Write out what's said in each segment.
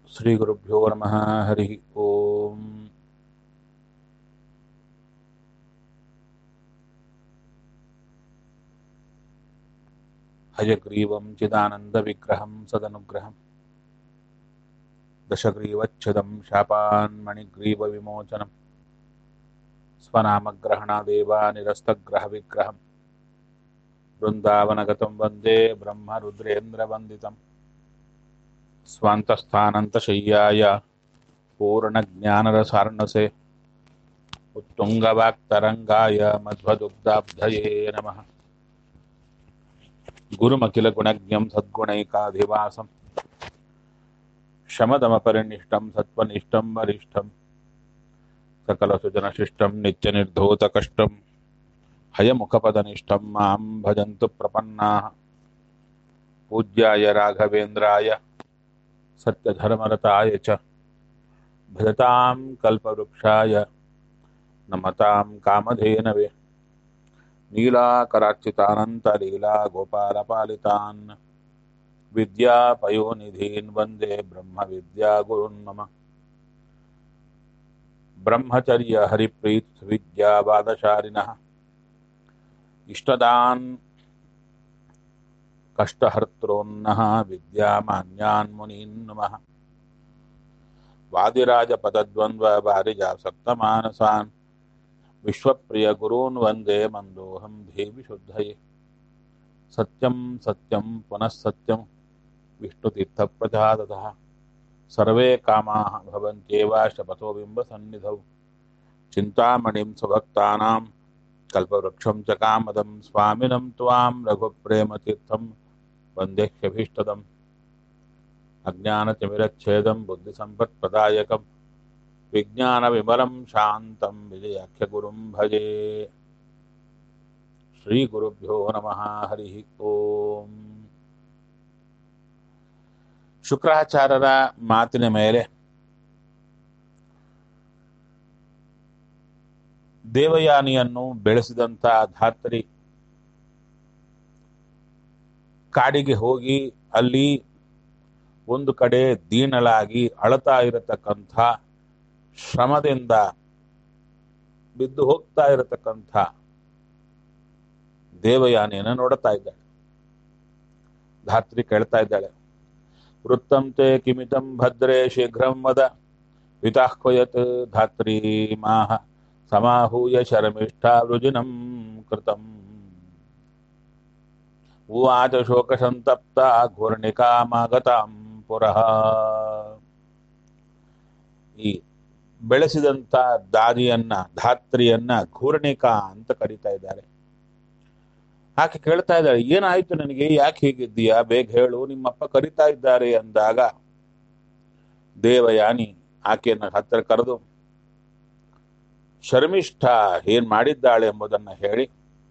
ಶ್ರೀಗುರುಭ್ಯೋ ನಮಃ ಹರಿ ಓಂ ಹಯಗ್ರೀವಂ ಚಿದಾನಂದವಿಗ್ರಹಂ ಸದನುಗ್ರಹಂ ದಶಗ್ರೀವಚ್ಛದಂ ಶಾಪಾನ್ಮಣಿಗ್ರೀವವಿಮೋಚನಂ ಸ್ವನಾಮಗ್ರಹಣಾದೇವ ನಿರಸ್ತಗ್ರಹವಿಗ್ರಹಂ ಬೃಂದಾವನಗತಂ ವಂದೇ ಬ್ರಹ್ಮರುದ್ರೇಂದ್ರವಂದಿತಂ ಸ್ವಾಂತಸ್ಥಾನಂತಶಯ್ಯಾಯ ಪೂರ್ಣಜ್ಞಾನರಸಾರ್ಣಸೆ ಉತ್ತುಂಗವಾಕ್ತರಂಗಾಯ ಮಧ್ವದುಗ್ಧಾಬ್ಧಯೇ ನಮಃ ಗುರುಮಖಿಲಗುಣಜ್ಞಂ ಸದ್ಗುಣೈಕಾಧಿವಾಸಂ ಶಮದಮಪರಿನಿಷ್ಠಂ ಸತ್ವನಿಷ್ಠಂ ವರಿಷ್ಠಂ ಸಕಲಸುಜನಶಿಷ್ಟಂ ನಿತ್ಯನಿರ್ಧೂತಕಷ್ಟಂ ಹಯಮುಖಪದನಿಷ್ಠಂ ಮಾಂ ಭಜಂತು ಪ್ರಪನ್ನಾಃ ಪೂಜ್ಯಾಯ ರಾಘವೇಂದ್ರಾಯ ಸತ್ಯಧರ್ಮರತಾಯ ಚ ಭಜತಾಂ ಕಲ್ಪವೃಕ್ಷಾಯ ನಮತಾಂ ಕಾಮಧೇನವೇ ನೀಲಾಕರಾರ್ಚಿತಾನಂತಲೀಲಾ ಗೋಪಾಲಪಾಲಿತಾನ್ ವಿದ್ಯಾಪಯೋನಿಧೀನ್ ವಂದೇ ಬ್ರಹ್ಮವಿದ್ಯಾಗುರುನ್ ಮಮ ಬ್ರಹ್ಮಚರ್ಯ ಹರಿಪ್ರೀತ್ ವಿದ್ಯಾವಾದಶಾಲಿನಃ ಇಷ್ಟದಾನ್ ಕಷ್ಟಹರ್ತॄನ್ನಃ ವಿದ್ಯಾಮಾನ್ಯಾನ್ ಮುನೀನ್ ನಮಃ ವಾದಿರಾಜಪದದ್ವಂದ್ವ ವಾರಿಜಾಸಕ್ತಮಾನಸಾನ್ ವಿಶ್ವಪ್ರಿಯ ಗುರೂನ್ ವಂದೇ ಮಂದೋಹಂ ದೇವಿ ಶುದ್ಧಯೇ ಸತ್ಯಂ ಸತ್ಯಂ ಪುನಃ ಸತ್ಯಂ ವಿಷ್ಣುತೀರ್ಥಪ್ರಜಾದತಃ ಸರ್ವೇ ಕಾಮಾಃ ಭವಂತ್ಯೇವ ಶಪಥೋ ಬಿಂಬಸನ್ನಿಧೌ ಚಿಂತಾಮಣಿಂ ಸ್ವಭಕ್ತಾನಾಂ ಕಲ್ಪವೃಕ್ಷಂ ಚ ಕಾಮದಂ ಸ್ವಾಮಿನಂ ತ್ವಾಂ ರಘುಪ್ರೇಮತೀರ್ಥಂ ವಂದೇಹ್ಯಭೀಷ್ಟದಂ ಅಜ್ಞಾನತಿಮಿರಚ್ಛೇದಂ ಬುದ್ಧಿಸಂಪತ್ಪ್ರದಾಯಕಂ ವಿಜ್ಞಾನವಿಮಲಂ ಶಾಂತಂ ವಿಜಯಾಖ್ಯಗುರುಂ ಭಜೆ ಶ್ರೀಗುರುಭ್ಯೋ ನಮಃ ಹರಿ ಓಂ ಶುಕ್ರಾಚಾರ್ಯರ ಮಾತಿನ ಮೇಲೆ ದೇವಯಾನಿಯನ್ನು ಬೆಳೆಸಿದಂತ ಧಾತ್ರಿ ಕಾಡಿಗೆ ಹೋಗಿ ಅಲ್ಲಿ ಒಂದು ಕಡೆ ದೀನಳಾಗಿ ಅಳತಾ ಇರತಕ್ಕಂಥ ಶ್ರಮದಿಂದ ಬಿದ್ದು ಹೋಗ್ತಾ ಇರತಕ್ಕಂಥ ದೇವಯಾನಿಯನ್ನು ನೋಡುತ್ತಾ ಇದ್ದಾಳೆ ಧಾತ್ರಿ ಕೇಳ್ತಾ ಇದ್ದಾಳೆ ವೃತ್ತಂ ತೇ ಕಿಮಿತಂ ಭದ್ರೇ ಶೀಘ್ರಂ ವದ ವಿತಾಹ್ವಯತ್ ಧಾತ್ರಿ ಮಾಹ ಸಮಾಹೂಯ ಶರಮಿಷ್ಠಾ ವೃಜಿನಂ ಕೃತಂ ಉವಾಚ ಶೋಕಸಂತಪ್ತ ಘೂರ್ಣಿಕಾಮಾಗತಾಂ ಪುರಃ ಈ ಬೆಳೆಸಿದಂತ ದಾದಿಯನ್ನ ಧಾತ್ರಿಯನ್ನ ಘೂರ್ಣಿಕಾ ಅಂತ ಕರೀತಾ ಇದ್ದಾರೆ ಆಕೆ ಕೇಳ್ತಾ ಇದ್ದಾಳೆ ಏನಾಯ್ತು ನನಗೆ ಯಾಕೆ ಹೀಗಿದ್ದೀಯಾ ಬೇಗ ಹೇಳು ನಿಮ್ಮಪ್ಪ ಕರಿತಾ ಇದ್ದಾರೆ ಅಂದಾಗ ದೇವಯಾನಿ ಆಕೆಯನ್ನ ಹತ್ತಿರ ಕರೆದು ಶರ್ಮಿಷ್ಠ ಏನ್ ಮಾಡಿದ್ದಾಳೆ ಎಂಬುದನ್ನ ಹೇಳಿ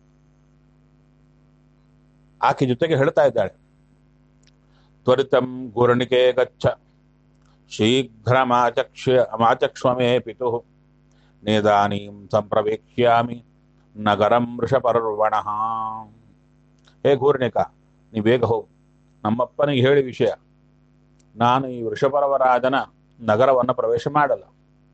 ಆಕೆ ಜೊತೆಗೆ ಹೇಳ್ತಾ ಇದ್ದಾಳೆ ತ್ವರಿತಂ ಗುರುಣಿಕೆ ಗಚ್ಚ ಶೀಘ್ರಮಾಚಕ್ಷ್ಯ ಮಾಚಕ್ಷ್ಮೇ ಪಿತು ನೇದಾನೀಂ ಸಂಪ್ರವೇಕ್ಷ್ಯಾಮಿ ನಗರಂ ವೃಷಪರ್ವಣ ಹೇ ಘೂರ್ಣಿಕ ನೀ ಬೇಗ ಹೋಗು ನಮ್ಮಪ್ಪನಿಗೆ ಹೇಳಿ ವಿಷಯ ನಾನು ಈ ವೃಷಪರ್ವರಾಜನ ನಗರವನ್ನು ಪ್ರವೇಶ ಮಾಡಲ್ಲ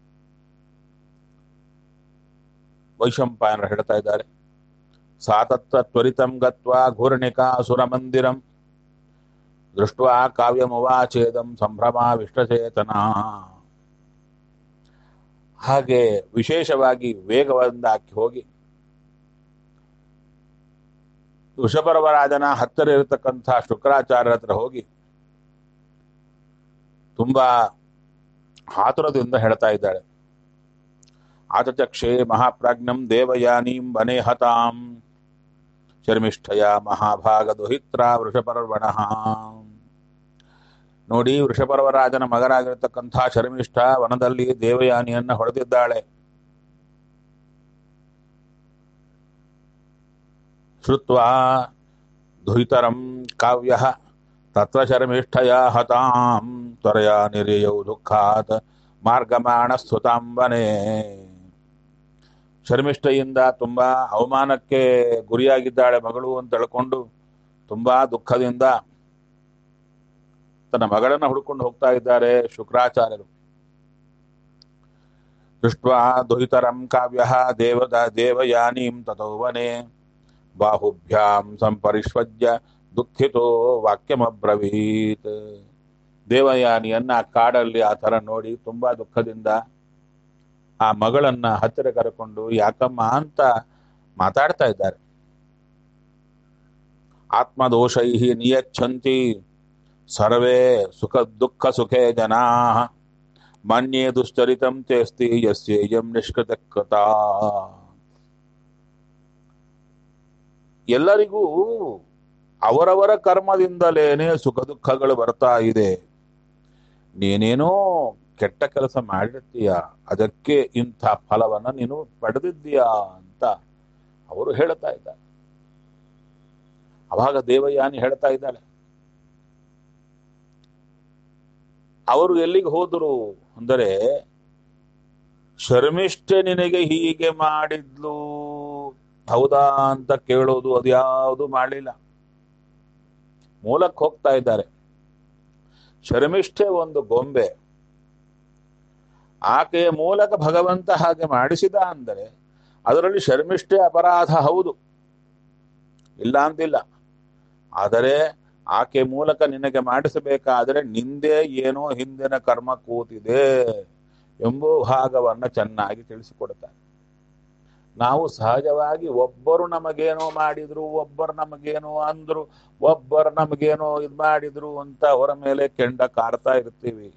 ವೈಶಂಪಾಯನರು ಹೇಳ್ತಾ ಇದ್ದಾರೆ ಸಾತತ್ತ ತ್ವರಿತಂ ಗತ್ವಾ ಘೂರ್ಣಿಕಾ ಸುರಮಂದಿರಂ ದೃಷ್ಟ್ವಾ ಕಾವ್ಯಮುವಾಚೇದಂ ಸಂಭ್ರಮ ವಿಷ್ಣಚೇತನ ಹಾಗೆ ವಿಶೇಷವಾಗಿ ವೇಗದಿಂದ ಹಾಕಿ ಹೋಗಿ ವೃಷಪರ್ವರಾಜನ ಹತ್ತಿರ ಇರತಕ್ಕಂಥ ಶುಕ್ರಾಚಾರ್ಯರ ಹತ್ರ ಹೋಗಿ ತುಂಬಾ ಆತುರದಿಂದ ಹೇಳ್ತಾ ಇದ್ದಾಳೆ ಆತಚಕ್ಷೆ ಮಹಾಪ್ರಾಜ್ಞಂ ದೇವಯಾನೀಂ ವನೇ ಹತಾಂ ಶರ್ಮಿಷ್ಠಯ ಮಹಾಭಾಗ ದುಹಿತ್ರ ವೃಷಪರ್ವಣ ನೋಡಿ ವೃಷಪರ್ವರಾಜನ ಮಗನಾಗಿರತಕ್ಕಂಥ ಶರ್ಮಿಷ್ಠ ವನದಲ್ಲಿ ದೇವಯಾನಿಯನ್ನ ಹೊಡೆದಿದ್ದಾಳೆ ಶ್ರುತ್ವಾ ದುಹಿತರಂ ಕಾವ್ಯ ತತ್ರ ಶರ್ಮಿಷ್ಠಯ ಹತಾಂ ತ್ವರಯ ನಿರ್ಯಯೌ ದುಃಖಾತ್ ಮಾರ್ಗಮಾಣ ಸ್ತುತಾಂ ವನೇ ಶರ್ಮಿಷ್ಠೆಯಿಂದ ತುಂಬಾ ಅವಮಾನಕ್ಕೆ ಗುರಿಯಾಗಿದ್ದಾಳೆ ಮಗಳು ಅಂತ ಹೇಳ್ಕೊಂಡು ತುಂಬಾ ದುಃಖದಿಂದ ತನ್ನ ಮಗಳನ್ನ ಹುಡುಕೊಂಡು ಹೋಗ್ತಾ ಇದ್ದಾರೆ ಶುಕ್ರಾಚಾರ್ಯರು ದೃಷ್ಟ್ವಾ ದುಹಿತರಂ ಕಾವ್ಯ ದೇವದ ದೇವಯಾನೀಂ ತಥೋವನೆ ಬಾಹುಭ್ಯಾಂ ಸಂಪರಿಷ್ವಜ್ಯ ದುಃಖಿತೋ ವಾಕ್ಯಮಬ್ರವೀತ್ ದೇವಯಾನಿಯನ್ನ ಆ ಕಾಡಲ್ಲಿ ಆ ಥರ ನೋಡಿ ತುಂಬಾ ದುಃಖದಿಂದ ಆ ಮಗಳನ್ನ ಹತ್ತಿರ ಕರೆಕೊಂಡು ಯಾಕಮ್ಮ ಅಂತ ಮಾತಾಡ್ತಾ ಇದ್ದಾರೆ ಆತ್ಮದೋಷೈ ನಿಯಚ್ಛಂತಿ ಸರ್ವೇ ಸುಖ ದುಃಖ ಸುಖೇ ಜನಾ ಮನ್ಯೇ ದುಶ್ಚರಿತಂ ತೇಸ್ತಿ ಯಸ್ಯೇಯಂ ನಿಷ್ಕೃತ ಕೃತಾ ಎಲ್ಲರಿಗೂ ಅವರವರ ಕರ್ಮದಿಂದಲೇನೆ ಸುಖ ದುಃಖಗಳು ಬರ್ತಾ ಇದೆ ನೀನೇನೋ ಕೆಟ್ಟ ಕೆಲಸ ಮಾಡಿರ್ತೀಯ ಅದಕ್ಕೆ ಇಂಥ ಫಲವನ್ನ ನೀನು ಪಡೆದಿದ್ದೀಯಾ ಅಂತ ಅವರು ಹೇಳ್ತಾ ಇದ್ದಾರೆ ಅವಾಗ ದೇವಯಾನಿ ಹೇಳ್ತಾ ಇದ್ದಾಳೆ ಅವರು ಎಲ್ಲಿಗೆ ಹೋದರು ಅಂದರೆ ಶರ್ಮಿಷ್ಠೆ ನಿನಗೆ ಹೀಗೆ ಮಾಡಿದ್ಲು ಹೌದಾ ಅಂತ ಕೇಳೋದು ಅದ್ಯಾವುದು ಮಾಡಲಿಲ್ಲ ಮೂಲಕ್ಕೆ ಹೋಗ್ತಾ ಇದ್ದಾರೆ ಶರ್ಮಿಷ್ಠೆ ಒಂದು ಗೊಂಬೆ ಆಕೆಯ ಮೂಲಕ ಭಗವಂತ ಹಾಗೆ ಮಾಡಿಸಿದ ಅಂದರೆ ಅದರಲ್ಲಿ ಶರ್ಮಿಷ್ಠೆ ಅಪರಾಧ ಹೌದು ಇಲ್ಲ ಅಂತಿಲ್ಲ ಆದರೆ ಆಕೆ ಮೂಲಕ ನಿನಗೆ ಮಾಡಿಸಬೇಕಾದರೆ ನಿಂದೆ ಏನೋ ಹಿಂದಿನ ಕರ್ಮ ಕೂತಿದೆ ಎಂಬ ಭಾಗವನ್ನ ಚೆನ್ನಾಗಿ ತಿಳಿಸಿಕೊಡ್ತಾರೆ ನಾವು ಸಹಜವಾಗಿ ಒಬ್ಬರು ನಮಗೇನೋ ಮಾಡಿದ್ರು ಒಬ್ಬರು ನಮಗೇನೋ ಅಂದ್ರು ಒಬ್ಬರು ನಮಗೇನೋ ಇದು ಮಾಡಿದ್ರು ಅಂತ ಅವರ ಮೇಲೆ ಕೆಂಡ ಕಾರ್ತಾ ಇರ್ತೀವಿ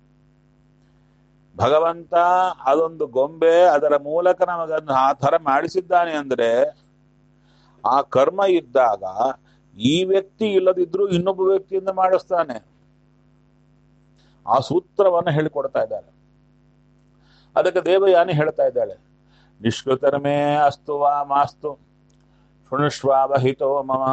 ಭಗವಂತ ಅದೊಂದು ಗೊಂಬೆ ಅದರ ಮೂಲಕ ನಮಗನ್ನು ಆ ಥರ ಮಾಡಿಸಿದ್ದಾನೆ ಅಂದ್ರೆ ಆ ಕರ್ಮ ಇದ್ದಾಗ ಈ ವ್ಯಕ್ತಿ ಇಲ್ಲದಿದ್ರು ಇನ್ನೊಬ್ಬ ವ್ಯಕ್ತಿಯಿಂದ ಮಾಡಿಸ್ತಾನೆ ಆ ಸೂತ್ರವನ್ನು ಹೇಳಿಕೊಡ್ತಾ ಇದ್ದಾರೆ ಅದಕ್ಕೆ ದೇವಯಾನಿ ಹೇಳ್ತಾ ಇದ್ದಾಳೆ ನಿಷ್ಕೃತರಮೇ ಅಸ್ತು ವಾ ಮಾಸ್ತು ಶೃಣುಷ್ವಾವಹಿತೋ ಮಮ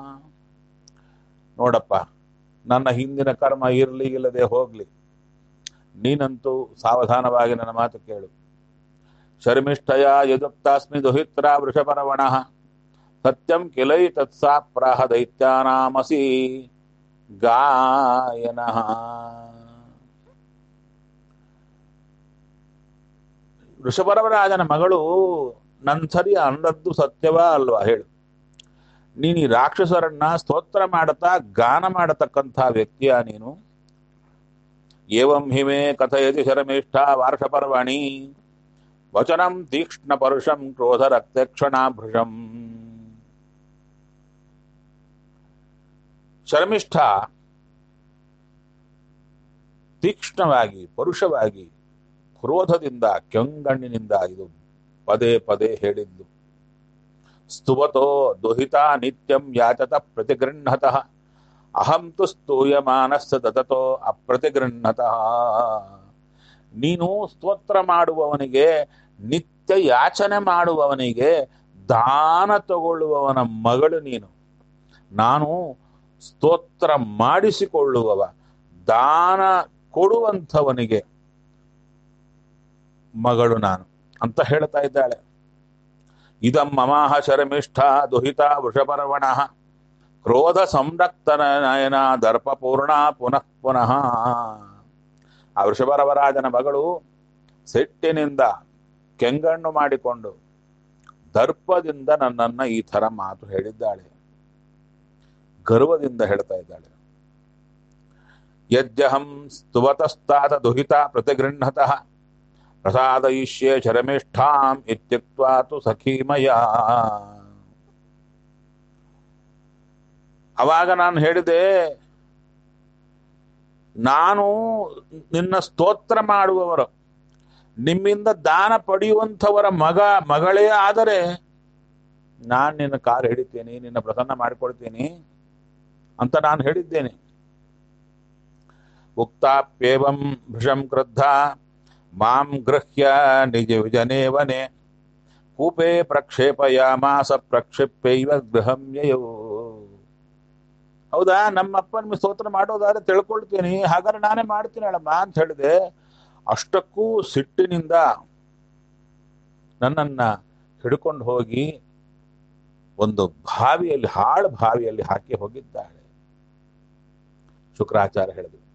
ನೋಡಪ್ಪ ನನ್ನ ಹಿಂದಿನ ಕರ್ಮ ಇರಲಿ ಇಲ್ಲದೆ ಹೋಗ್ಲಿ ನೀನಂತೂ ಸಾವಧಾನವಾಗಿ ನನ್ನ ಮಾತು ಕೇಳು ಶರ್ಮಿಷ್ಠಯ ಯದುಕ್ತಾಸ್ಮಿ ದುಹಿತ್ರ ವೃಷಪರವಣ ಸತ್ಯಂ ಕಿಲೈ ತತ್ಸಾ ಪ್ರಾಹ ದೈತ್ಯಾನಾಮಸಿ ಗಾಯನ ವೃಷಪರವರಾಜನ ಮಗಳು ನನ್ ಸರಿ ಅಂದದ್ದು ಸತ್ಯವಾ ಅಲ್ವಾ ಹೇಳು ನೀನು ಈ ರಾಕ್ಷಸರನ್ನ ಸ್ತೋತ್ರ ಮಾಡತಾ ಗಾನ ಮಾಡತಕ್ಕಂಥ ವ್ಯಕ್ತಿಯ ನೀನು ಏವಂ ಹಿಮೆ ಕಥಯತಿ ಶರಮೇಷ್ಠ ವಾರ್ಷಪರ್ವಣಿ ವಚನಂ ತೀಕ್ಷ್ಣ ಪರುಷಂ ಕ್ರೋಧ ರಕ್ತಕ್ಷಣಾಭೃಷಂ ಶರ್ಮಿಷ್ಠ ತೀಕ್ಷ್ಣವಾಗಿ ಪರುಷವಾಗಿ ಕ್ರೋಧದಿಂದ ಕೆಂಗಣ್ಣಿನಿಂದ ಇದು ಪದೇ ಪದೇ ಹೇಳಿದ್ದು ಸ್ತುವತೋ ದುಹಿತ ನಿತ್ಯಂ ಯಾಚತ ಪ್ರತಿಗೃಹತಃ ಅಹಂ ತು ಸ್ತೂಯಮಾನಸ್ಸ ತತತೋ ಅಪ್ರತಿಗೃಹತಃ ನೀನು ಸ್ತೋತ್ರ ಮಾಡುವವನಿಗೆ ನಿತ್ಯ ಯಾಚನೆ ಮಾಡುವವನಿಗೆ ದಾನ ತಗೊಳ್ಳುವವನ ಮಗಳು ನೀನು ನಾನು ಸ್ತೋತ್ರ ಮಾಡಿಸಿಕೊಳ್ಳುವವ ದಾನ ಕೊಡುವಂಥವನಿಗೆ ಮಗಳು ನಾನು ಅಂತ ಹೇಳ್ತಾ ಇದ್ದಾಳೆ ಇದಂ ಮಮಾಹ ಶರಮಿಷ್ಠ ದುಹಿತ ವೃಷಪರ್ವಣ ಕ್ರೋಧ ಸಂರಕ್ತನ ನಯನ ದರ್ಪಪೂರ್ಣ ಪುನಃ ಪುನಃ ಆ ವೃಷಭರವರಾಜನ ಮಗಳು ಸಿಟ್ಟಿನಿಂದ ಕೆಂಗಣ್ಣು ಮಾಡಿಕೊಂಡು ದರ್ಪದಿಂದ ನನ್ನನ್ನ ಈ ಥರ ಮಾತು ಹೇಳಿದ್ದಾಳೆ ಗರ್ವದಿಂದ ಹೇಳ್ತಾ ಇದ್ದಾಳೆ ಯದ್ಯಹಂ ಸ್ತುವತಸ್ತಾದ ದುಹಿತ ಪ್ರತಿಗೃಹತಃ ಪ್ರಸಾದಯಿಷ್ಯೆ ಶರಮೇಷ್ಠಾಂ ಇತ್ಯುಕ್ತ್ವಾ ತು ಸಖೀಮಯ ಅವಾಗ ನಾನು ಹೇಳಿದೆ ನಾನು ನಿನ್ನ ಸ್ತೋತ್ರ ಮಾಡುವವರು ನಿಮ್ಮಿಂದ ದಾನ ಪಡೆಯುವಂಥವರ ಮಗ ಮಗಳೇ ಆದರೆ ನಾನು ನಿನ್ನ ಕಾಲು ಹಿಡಿತೀನಿ ನಿನ್ನ ಪ್ರಸನ್ನ ಮಾಡಿಕೊಡ್ತೀನಿ ಅಂತ ನಾನು ಹೇಳಿದ್ದೇನೆ ಉಕ್ತಾಪ್ಯೇವಂ ಭೃಶಂ ಕ್ರುದ್ಧ ಮಾಂ ಗೃಹ್ಯ ನಿಜ ವಿಜನೇವನೆ ಕೂಪೆ ಪ್ರಕ್ಷೇಪಯಾಮಾಸ ಪ್ರಕ್ಷಿಪ್ಯೈವ ಗೃಹಂ ಯಯೋ ಹೌದಾ ನಮ್ಮಪ್ಪ ನಿಮ್ಗೆ ಸ್ತೋತ್ರ ಮಾಡೋದಾದ್ರೆ ತಿಳ್ಕೊಳ್ತೀನಿ ಹಾಗಾದ್ರೆ ನಾನೇ ಮಾಡ್ತೀನಿ ಅಳಮ್ಮ ಅಂತ ಹೇಳಿದೆ ಅಷ್ಟಕ್ಕೂ ಸಿಟ್ಟಿನಿಂದ ನನ್ನನ್ನ ಹಿಡ್ಕೊಂಡು ಹೋಗಿ ಒಂದು ಬಾವಿಯಲ್ಲಿ ಹಾಳು ಬಾವಿಯಲ್ಲಿ ಹಾಕಿ ಹೋಗಿದ್ದಾಳೆ ಶುಕ್ರಾಚಾರ್ಯ ಹೇಳಿದ್ರು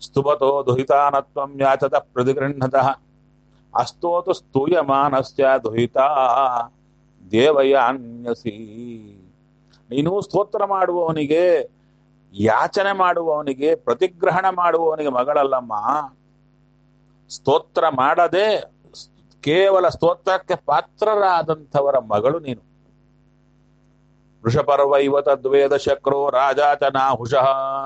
ಸ್ತುಪತೋ ದುಹಿತಾನತ್ವಂ ಯಾಚತ ಪ್ರತಿಗೃಹ್ಣತಃ ಅಸ್ತೋತು ಸ್ತೂಯಮಾನಸ್ಯ ದುಹಿತ ದೇವಯಾನ್ಯಸಿ ನೀನು ಸ್ತೋತ್ರ ಮಾಡುವವನಿಗೆ ಯಾಚನೆ ಮಾಡುವವನಿಗೆ ಪ್ರತಿಗ್ರಹಣ ಮಾಡುವವನಿಗೆ ಮಗಳಲ್ಲಮ್ಮ ಸ್ತೋತ್ರ ಮಾಡದೆ ಕೇವಲ ಸ್ತೋತ್ರಕ್ಕೆ ಪಾತ್ರರಾದಂಥವರ ಮಗಳು ನೀನು ವೃಷಪರ್ವ ಇವ ತದ್ವೇದ ಶಕ್ರೋ ರಾಜಾಚನಾಹುಷಃ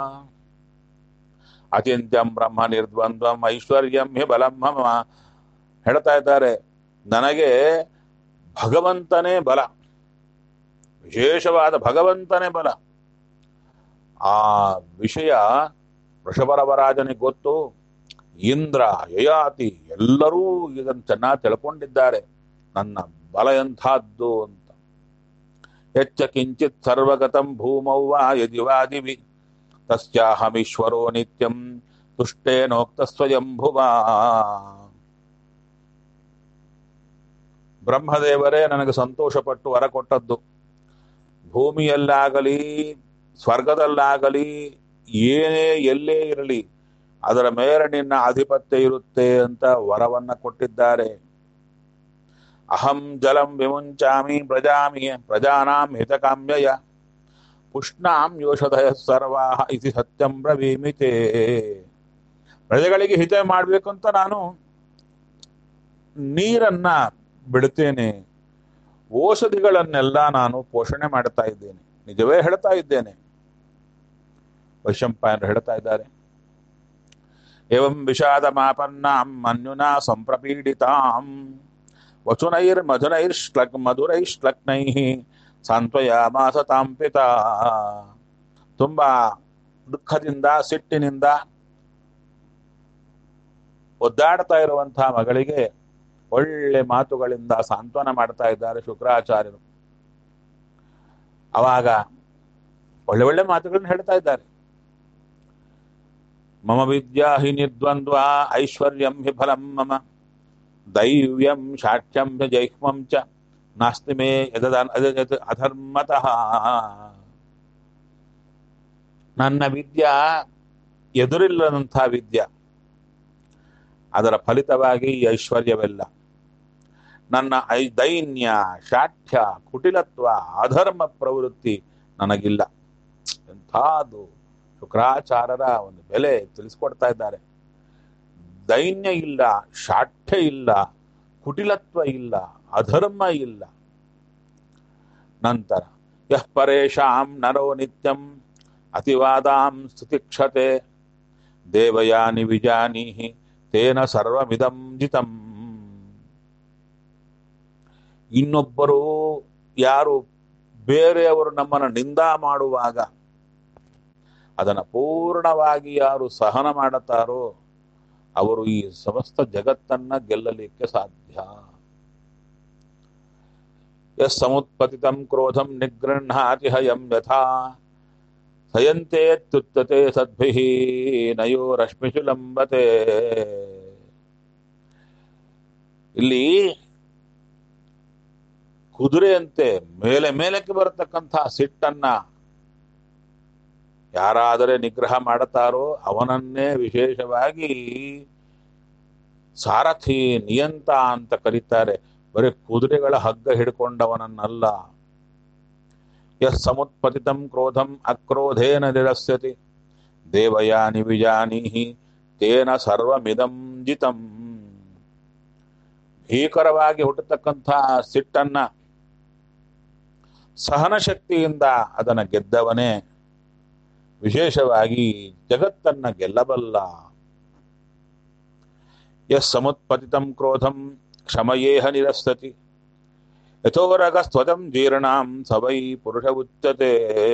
ಅಚಿಂತ್ಯಂ ಬ್ರಹ್ಮ ನಿರ್ದ್ವಂದ್ವಂ ಐಶ್ವರ್ಯಂ ಹಿ ಬಲಂ ಮಮ ಹೇಳ್ತಾ ಇದ್ದಾರೆ ನನಗೆ ಭಗವಂತನೇ ಬಲ ವಿಶೇಷವಾದ ಭಗವಂತನೇ ಬಲ ಆ ವಿಷಯ ವೃಷಭರವರಾಜನಿಗೆ ಗೊತ್ತು ಇಂದ್ರ ಯಯಾತಿ ಎಲ್ಲರೂ ಇದನ್ನು ಚೆನ್ನಾಗಿ ತಿಳ್ಕೊಂಡಿದ್ದಾರೆ ನನ್ನ ಬಲ ಎಂಥದ್ದು ಅಂತ ಹೆಚ್ಚ ಕಿಂಚಿತ್ ಸರ್ವಗತಂ ಭೂಮೌ ವಾ ಯದಿವಾದಿವಿ ತಸ್ಯಾಹಮೀಶ್ವರೋ ನಿತ್ಯಂ ತುಷ್ಟೇನೋಕ್ತ ಸ್ವಯಂಭುವ ಬ್ರಹ್ಮದೇವರೇ ನನಗೆ ಸಂತೋಷಪಟ್ಟು ವರ ಕೊಟ್ಟದ್ದು ಭೂಮಿಯಲ್ಲಾಗಲಿ ಸ್ವರ್ಗದಲ್ಲಾಗಲಿ ಏನೇ ಎಲ್ಲೇ ಇರಲಿ ಅದರ ಮೇಲೆ ನಿನ್ನ ಆಧಿಪತ್ಯ ಇರುತ್ತೆ ಅಂತ ವರವನ್ನ ಕೊಟ್ಟಿದ್ದಾರೆ ಅಹಂ ಜಲಂ ವಿಮುಂಚಾಮಿ ಪ್ರಜಾಮಿ ಪ್ರಜಾನಾಂ ಹಿತಕಾಮ್ಯಯ ಪುಷ್ಣಾಂ ಯೋಷಧಯ ಸರ್ವಾ ಇತಿ ಸತ್ಯಂ ಬ್ರವೀಮಿತೆ ಪ್ರಜೆಗಳಿಗೆ ಹಿತ ಮಾಡಬೇಕು ಅಂತ ನಾನು ನೀರನ್ನ ಬಿಡುತ್ತೇನೆ ಔಷಧಿಗಳನ್ನೆಲ್ಲ ನಾನು ಪೋಷಣೆ ಮಾಡ್ತಾ ಇದ್ದೇನೆ ನಿಜವೇ ಹೇಳ್ತಾ ಇದ್ದೇನೆ ವೈಶಂಪಾಯನರು ಹೇಳ್ತಾ ಇದ್ದಾರೆ ಏವಂ ವಿಷಾದ ಮಾಪನ್ನಾಂ ಮನ್ಯುನಾ ಸಂಪ್ರಪೀಡಿತಾಂ ವಚುನೈರ್ ಮಧುರೈರ್ ಶ್ಲಕ್ ಮಧುರೈ ಶ್ಲಕ್ನೈ ಸಾಂತ್ವಯಾಮಾಸ ತಾಂ ಪಿತ ತುಂಬಾ ದುಃಖದಿಂದ ಸಿಟ್ಟಿನಿಂದ ಒದ್ದಾಡ್ತಾ ಇರುವಂತಹ ಮಗಳಿಗೆ ಒಳ್ಳೆ ಮಾತುಗಳಿಂದ ಸಾಂತ್ವನ ಮಾಡ್ತಾ ಇದ್ದಾರೆ ಶುಕ್ರಾಚಾರ್ಯರು ಅವಾಗ ಒಳ್ಳೆ ಒಳ್ಳೆ ಮಾತುಗಳನ್ನ ಹೇಳ್ತಾ ಇದ್ದಾರೆ ಮಮ ವಿದ್ಯಾ ಹಿ ನಿರ್ದ್ವಂದ್ವ ಐಶ್ವರ್ಯಂ ಹಿ ಫಲಂ ಮಮ ದೈವ್ಯಂ ಶಾಠ್ಯಂ ಹಿ ಜೈಹ್ಮಂ ಚ ನಾಸ್ತಿ ಮೇ ಯದದ ಅಧರ್ಮತಃ ನನ್ನ ವಿದ್ಯಾ ಎದುರಿಲ್ಲದಂಥ ವಿದ್ಯಾ ಅದರ ಫಲಿತವಾಗಿ ಈ ಐಶ್ವರ್ಯವೆಲ್ಲ ನನ್ನ ಐ ದೈನ್ಯ ಶಾಠ್ಯ ಕುಟಿಲತ್ವ ಅಧರ್ಮ ಪ್ರವೃತ್ತಿ ನನಗಿಲ್ಲ ಎಂಥದ್ದು ಶುಕ್ರಾಚಾರ್ಯರ ಒಂದು ಬೆಲೆ ತಿಳಿಸ್ಕೊಡ್ತಾ ಇದ್ದಾರೆ ದೈನ್ಯ ಇಲ್ಲ ಶಾಠ್ಯ ಇಲ್ಲ ಕುಟಿಲತ್ವ ಇಲ್ಲ ಅಧರ್ಮ ಇಲ್ಲ ನಂತರ ಯಃ ಪರೇಶಾಂ ನರೋ ನಿತ್ಯಂ ಅತಿವಾದಾಂ ಸ್ತುತಿಕ್ಷತೆ ದೇವಯಾನಿ ವಿಜಾನೀಹಿ ತೇನ ಸರ್ವಮಿದಂ ಜಿತಂ ಇನ್ನೊಬ್ಬರು ಯಾರು ಬೇರೆಯವರು ನಮ್ಮನ್ನು ನಿಂದಾ ಮಾಡುವಾಗ ಅದನ್ನು ಪೂರ್ಣವಾಗಿ ಯಾರು ಸಹನ ಮಾಡುತ್ತಾರೋ ಅವರು ಈ ಸಮಸ್ತ ಜಗತ್ತನ್ನ ಗೆಲ್ಲಲಿಕ್ಕೆ ಸಾಧ್ಯ ಎಸ್ ಸಮುತ್ಪತಿತಂ ಕ್ರೋಧಂ ನಿಗೃಹಾತಿ ಹಯಂ ಯಥಾ ಸಯಂತೆ ತುತ್ತತೆ ಸದ್ಭಿ ನಯೋ ರಶ್ಮಿಷು ಲಂಬತೆ ಇಲ್ಲಿ ಕುದುರೆಯಂತೆ ಮೇಲೆ ಮೇಲಕ್ಕೆ ಬರತಕ್ಕಂಥ ಸಿಟ್ಟನ್ನ ಯಾರಾದರೆ ನಿಗ್ರಹ ಮಾಡುತ್ತಾರೋ ಅವನನ್ನೇ ವಿಶೇಷವಾಗಿ ಸಾರಥಿ ನಿಯಂತ ಅಂತ ಕರೀತಾರೆ ಬರೀ ಕುದುರೆಗಳ ಹಗ್ಗ ಹಿಡ್ಕೊಂಡವನನ್ನಲ್ಲ ಯಸ್ ಸಮುತ್ಪತಿತಂ ಕ್ರೋಧಂ ಅಕ್ರೋಧೇನ ನಿರಸ್ಯತಿ ದೇವಯಾನಿ ವಿಜಾನೀಹಿ ತೇನ ಸರ್ವಮಿದಂ ಜಿತಂ ಭೀಕರವಾಗಿ ಹುಟ್ಟತಕ್ಕಂಥ ಸಿಟ್ಟನ್ನ ಸಹನ ಶಕ್ತಿಯಿಂದ ಅದನ್ನ ಗೆದ್ದವನೇ ವಿಶೇಷವಾಗಿ ಜಗತ್ತನ್ನ ಗೆಲ್ಲಬಲ್ಲ ಯಸ್ ಸಮುತ್ಪತಿತಂ ಕ್ರೋಧಂ ಕ್ಷಮಯೇಹ ನಿರಸ್ತತಿ ಯಥೋರಗ ಸ್ವಜಂ ಜೀರ್ಣಾಂ ಸವೈ ಪುರುಷ ಉಚ್ಚತೆ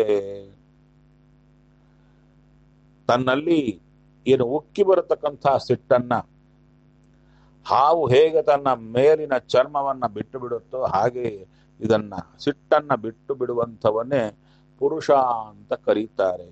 ತನ್ನಲ್ಲಿ ಏನು ಉಕ್ಕಿ ಬರತಕ್ಕಂಥ ಸಿಟ್ಟನ್ನ ಹಾವು ಹೇಗೆ ತನ್ನ ಮೇಲಿನ ಚರ್ಮವನ್ನ ಬಿಟ್ಟು ಬಿಡುತ್ತೋ ಹಾಗೆ ಇದನ್ನ ಸಿಟ್ಟನ್ನ ಬಿಟ್ಟು ಬಿಡುವಂಥವನ್ನೇ ಪುರುಷ ಅಂತ ಕರೀತಾರೆ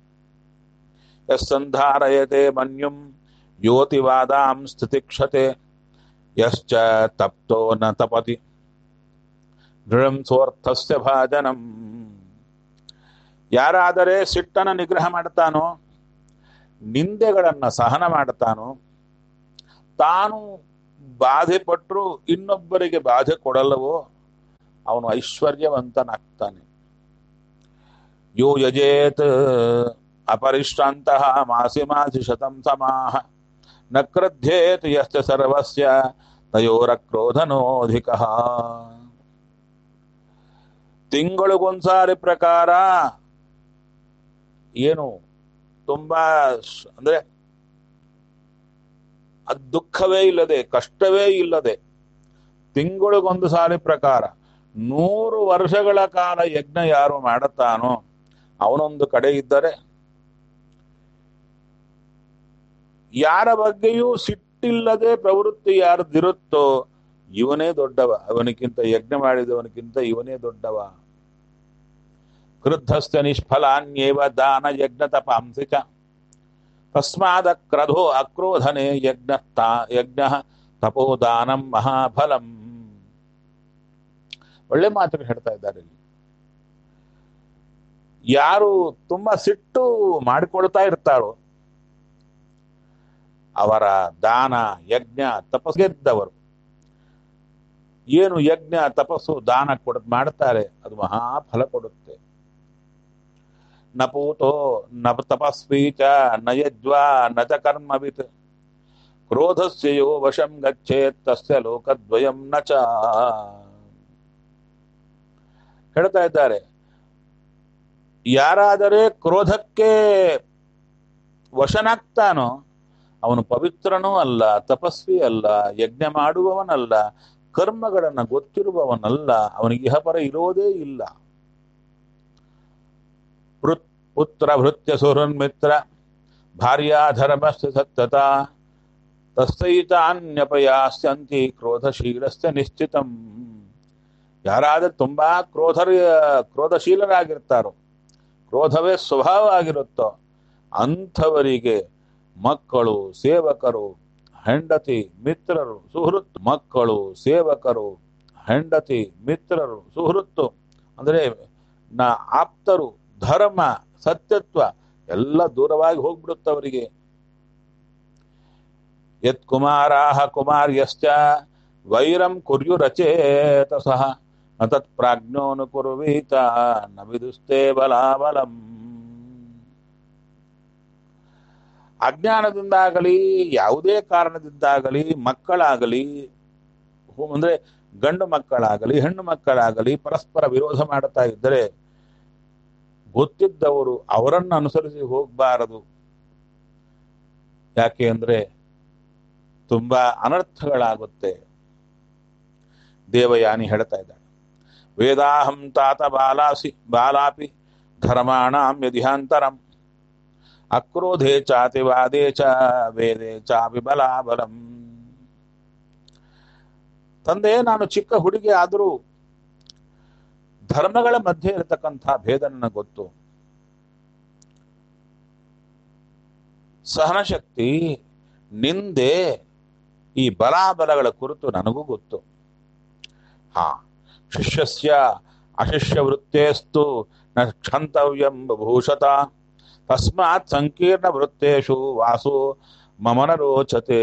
ಯಸ್ಸಂಧಾರಯತೆ ಮನ್ಯುಂ ಯೋತಿವಾದಾಂ ಸ್ಥಿತಿಕ್ಷತೆ ಯಶ್ಚ ತಪ್ತೋ ನ ತಪತಿ ದೃಢಂ ಸೋರ್ಥಸ್ಯ ಭಾಜನಂ ಯಾರಾದರೆ ಸಿಟ್ಟನ ನಿಗ್ರಹ ಮಾಡ್ತಾನೋ ನಿಂದೆಗಳನ್ನ ಸಹನ ಮಾಡ್ತಾನೋ ತಾನು ಬಾಧೆ ಪಟ್ಟರು ಇನ್ನೊಬ್ಬರಿಗೆ ಬಾಧೆ ಕೊಡಲ್ಲವೋ ಅವನು ಐಶ್ವರ್ಯವಂತನಾಗ್ತಾನೆ ಯೋ ಯಜೇತ್ ಅಪರಿಶ್ರಾಂತಃ ಮಾಸಿ ಮಾಸಿ ಶತಂ ಸಮಾಹ ನ ಕ್ರಧ್ಯೇತ್ ಯಶ್ಚ ಸರ್ವಸ್ಯ ತಯೋರಕ್ರೋಧನೋಧಿಕ ತಿಂಗಳಿಗೊಂದ್ಸಾರಿ ಪ್ರಕಾರ ಏನು ತುಂಬಾ ಸ್- ಅಂದ್ರೆ ಅದ್ ದುಃಖವೇ ಇಲ್ಲದೆ ಕಷ್ಟವೇ ಇಲ್ಲದೆ ತಿಂಗಳಿಗೊಂದು ಸಾರಿ ಪ್ರಕಾರ ನೂರು ವರ್ಷಗಳ ಕಾಲ ಯಜ್ಞ ಯಾರು ಮಾಡುತ್ತಾನೋ ಅವನೊಂದು ಕಡೆ ಇದ್ದರೆ ಯಾರ ಬಗ್ಗೆಯೂ ಸಿಟ್ಟಿಲ್ಲದೆ ಪ್ರವೃತ್ತಿ ಯಾರ್ದಿರುತ್ತೋ ಇವನೇ ದೊಡ್ಡವ ಅವನಿಗಿಂತ ಯಜ್ಞ ಮಾಡಿದವನಿಗಿಂತ ಇವನೇ ದೊಡ್ಡವ ಕ್ರುದ್ಧಸ್ಥ ನಿಷ್ಫಲಾನ್ಯೇವ ದಾನ ಯಜ್ಞ ತಪಾಂಸಿ ಚ ತಸ್ಮಾದ ಕ್ರಧೋ ಅಕ್ರೋಧನೆ ಯಜ್ಞ ಯಜ್ಞ ತಪೋದಾನಂ ಮಹಾಫಲಂ ಒಳ್ಳೆ ಮಾತನ್ನು ಹೇಳ್ತಾ ಇದ್ದಾರೆ ಇಲ್ಲಿ ಯಾರು ತುಂಬಾ ಸಿಟ್ಟು ಮಾಡಿಕೊಳ್ತಾ ಇರ್ತಾರೋ ಅವರ ದಾನ ಯಜ್ಞ ತಪಸ್ಗೆದ್ದವರು ಏನು ಯಜ್ಞ ತಪಸ್ಸು ದಾನ ಕೊಡ ಮಾಡ್ತಾರೆ ಅದು ಮಹಾಫಲ ಕೊಡುತ್ತೆ ನ ಪೂತೋ ನ ತಪಸ್ವಿ ಚ ನ ಯಜ್ವಾ ನ ಚ ಕರ್ಮವಿತ್ ಕ್ರೋಧಸ್ಯ ಯೋ ವಶಂ ಗಚ್ಚೇತ್ ತಸ್ಯ ಲೋಕದ್ವಯಂ ನ ಚ ಹೇಳ್ತಾ ಇದ್ದಾರೆ ಯಾರಾದರೆ ಕ್ರೋಧಕ್ಕೆ ವಶನಾಗ್ತಾನೋ ಅವನು ಪವಿತ್ರನೂ ಅಲ್ಲ ತಪಸ್ವಿ ಅಲ್ಲ ಯಜ್ಞ ಮಾಡುವವನಲ್ಲ ಕರ್ಮಗಳನ್ನ ಗೊತ್ತಿರುವವನಲ್ಲ ಅವನಿಗೆ ಇಹಪರ ಇರೋದೇ ಇಲ್ಲ ಪೃತ್ ಪುತ್ರ ಭೃತ್ಯ ಸುಹೃನ್ಮಿತ್ರ ಭಾರ್ಯಾಧರ್ಮಸ್ಯ ಸತ್ತತ ತಸ್ತೈತಾನ್ಯಪಯಾಸ್ಯಂತಿ ಕ್ರೋಧಶೀಲಸ್ಯ ನಿಶ್ಚಿತಂ ಯಾರಾದ್ರೆ ತುಂಬಾ ಕ್ರೋಧರ ಕ್ರೋಧಶೀಲರಾಗಿರ್ತಾರೋ ಕ್ರೋಧವೇ ಸ್ವಭಾವ ಆಗಿರುತ್ತೋ ಅಂಥವರಿಗೆ ಮಕ್ಕಳು ಸೇವಕರು ಹೆಂಡತಿ ಮಿತ್ರರು ಸುಹೃತ್ ಮಕ್ಕಳು ಸೇವಕರು ಹೆಂಡತಿ ಮಿತ್ರರು ಸುಹೃತ್ತು ಅಂದ್ರೆ ನ ಆಪ್ತರು ಧರ್ಮ ಸತ್ಯತ್ವ ಎಲ್ಲ ದೂರವಾಗಿ ಹೋಗ್ಬಿಡುತ್ತವರಿಗೆ ಯತ್ ಕುಮಾರಾಹ ಕುಮಾರ್ಯಶ್ಚ ವೈರಂ ಕುರ್ಯುರಚೇತಸಃ ನ ತತ್ ಪ್ರಾಜ್ಞೋನುಕುರ್ವೀತ ನ ವಿದುಸ್ತೆ ಬಲಾಬಲಂ ಅಜ್ಞಾನದಿಂದಾಗಲಿ ಯಾವುದೇ ಕಾರಣದಿಂದಾಗಲಿ ಮಕ್ಕಳಾಗಲಿ ಹು- ಅಂದ್ರೆ ಗಂಡು ಮಕ್ಕಳಾಗಲಿ ಹೆಣ್ಣು ಮಕ್ಕಳಾಗಲಿ ಪರಸ್ಪರ ವಿರೋಧ ಮಾಡುತ್ತಾ ಇದ್ದರೆ ಗೊತ್ತಿದ್ದವರು ಅವರನ್ನು ಅನುಸರಿಸಿ ಹೋಗಬಾರದು ಯಾಕೆ ಅಂದ್ರೆ ತುಂಬಾ ಅನರ್ಥಗಳಾಗುತ್ತೆ ದೇವಯಾನಿ ಹೇಳ್ತಾ ಇದ್ದಾಳೆ ವೇದಾಹಂ ತಾತ ಬಾಲಾಸಿ ಬಾಲಾಪಿ ಧರ್ಮಾಣಾಂ ಯದಿಹಾಂತರಂ ಅಕ್ರೋಧೆ ಚಾತಿವಾದೇ ಚ ವೇದೆ ಚಾಪಿ ಬಲಾಬಲಂ ತಂದೆ ನಾನು ಚಿಕ್ಕ ಹುಡುಗಿ ಆದರೂ ಧರ್ಮಗಳ ಮಧ್ಯೆ ಇರತಕ್ಕಂಥ ಭೇದ ನನಗೆ ಗೊತ್ತು ಸಹನಶಕ್ತಿ ನಿಂದೆ ಈ ಬಲಾಬಲಗಳ ಕುರಿತು ನನಗೂ ಗೊತ್ತು ಹಾ ಶಿಷ್ಯಸ್ಯ ಅಶಿಷ್ಯ ವೃತ್ತೇಸ್ತು ನ ಕ್ಷಂತವ್ಯಂ ಭೂಷತ ತಸ್ಮಾತ್ ಸಂಕೀರ್ಣ ವೃತ್ತೇಶು ವಾಸು ಮಮನ ರೋಚತೆ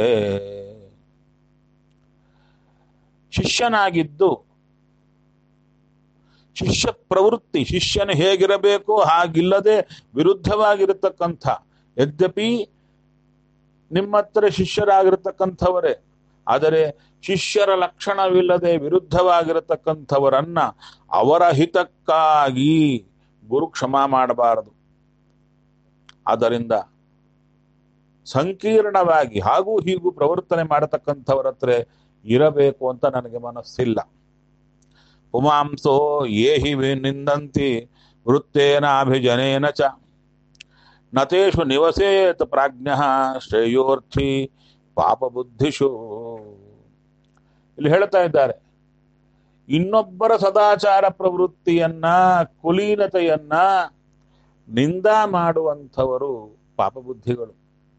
ಶಿಷ್ಯನಾಗಿದ್ದು ಶಿಷ್ಯ ಪ್ರವೃತ್ತಿ ಶಿಷ್ಯನು ಹೇಗಿರಬೇಕು ಹಾಗಿಲ್ಲದೆ ವಿರುದ್ಧವಾಗಿರತಕ್ಕಂಥ ಯದ್ಯಪಿ ನಿಮ್ಮ ಹತ್ರ ಶಿಷ್ಯರಾಗಿರತಕ್ಕಂಥವರೇ ಆದರೆ ಶಿಷ್ಯರ ಲಕ್ಷಣವಿಲ್ಲದೆ ವಿರುದ್ಧವಾಗಿರತಕ್ಕಂಥವರನ್ನ ಅವರ ಹಿತಕ್ಕಾಗಿ ಗುರು ಕ್ಷಮ ಮಾಡಬಾರದು ಆದ್ದರಿಂದ ಸಂಕೀರ್ಣವಾಗಿ ಹಾಗೂ ಹೀಗೂ ಪ್ರವರ್ತನೆ ಮಾಡತಕ್ಕಂಥವರ ಹತ್ರ ಇರಬೇಕು ಅಂತ ನನಗೆ ಮನಸ್ಸಿಲ್ಲ ಪುಮಾಂಸೋ ಯೇ ಹಿ ವಿ- ನಿಂದಂತಿ ವೃತ್ತೇನಾಭಿಜನೇನ ಚ ನತೇಷು ನಿವಸೇತ್ ಪ್ರಾಜ್ಞ ಶ್ರೇಯೋರ್ಥಿ ಪಾಪ ಬುದ್ಧಿಷು ಇಲ್ಲಿ ಹೇಳ್ತಾ ಇದ್ದಾರೆ ಇನ್ನೊಬ್ಬರ ಸದಾಚಾರ ಪ್ರವೃತ್ತಿಯನ್ನ ಕುಲೀನತೆಯನ್ನ ನಿಂದ ಮಾಡುವಂಥವರು ಪಾಪಬುದ್ಧಿಗಳು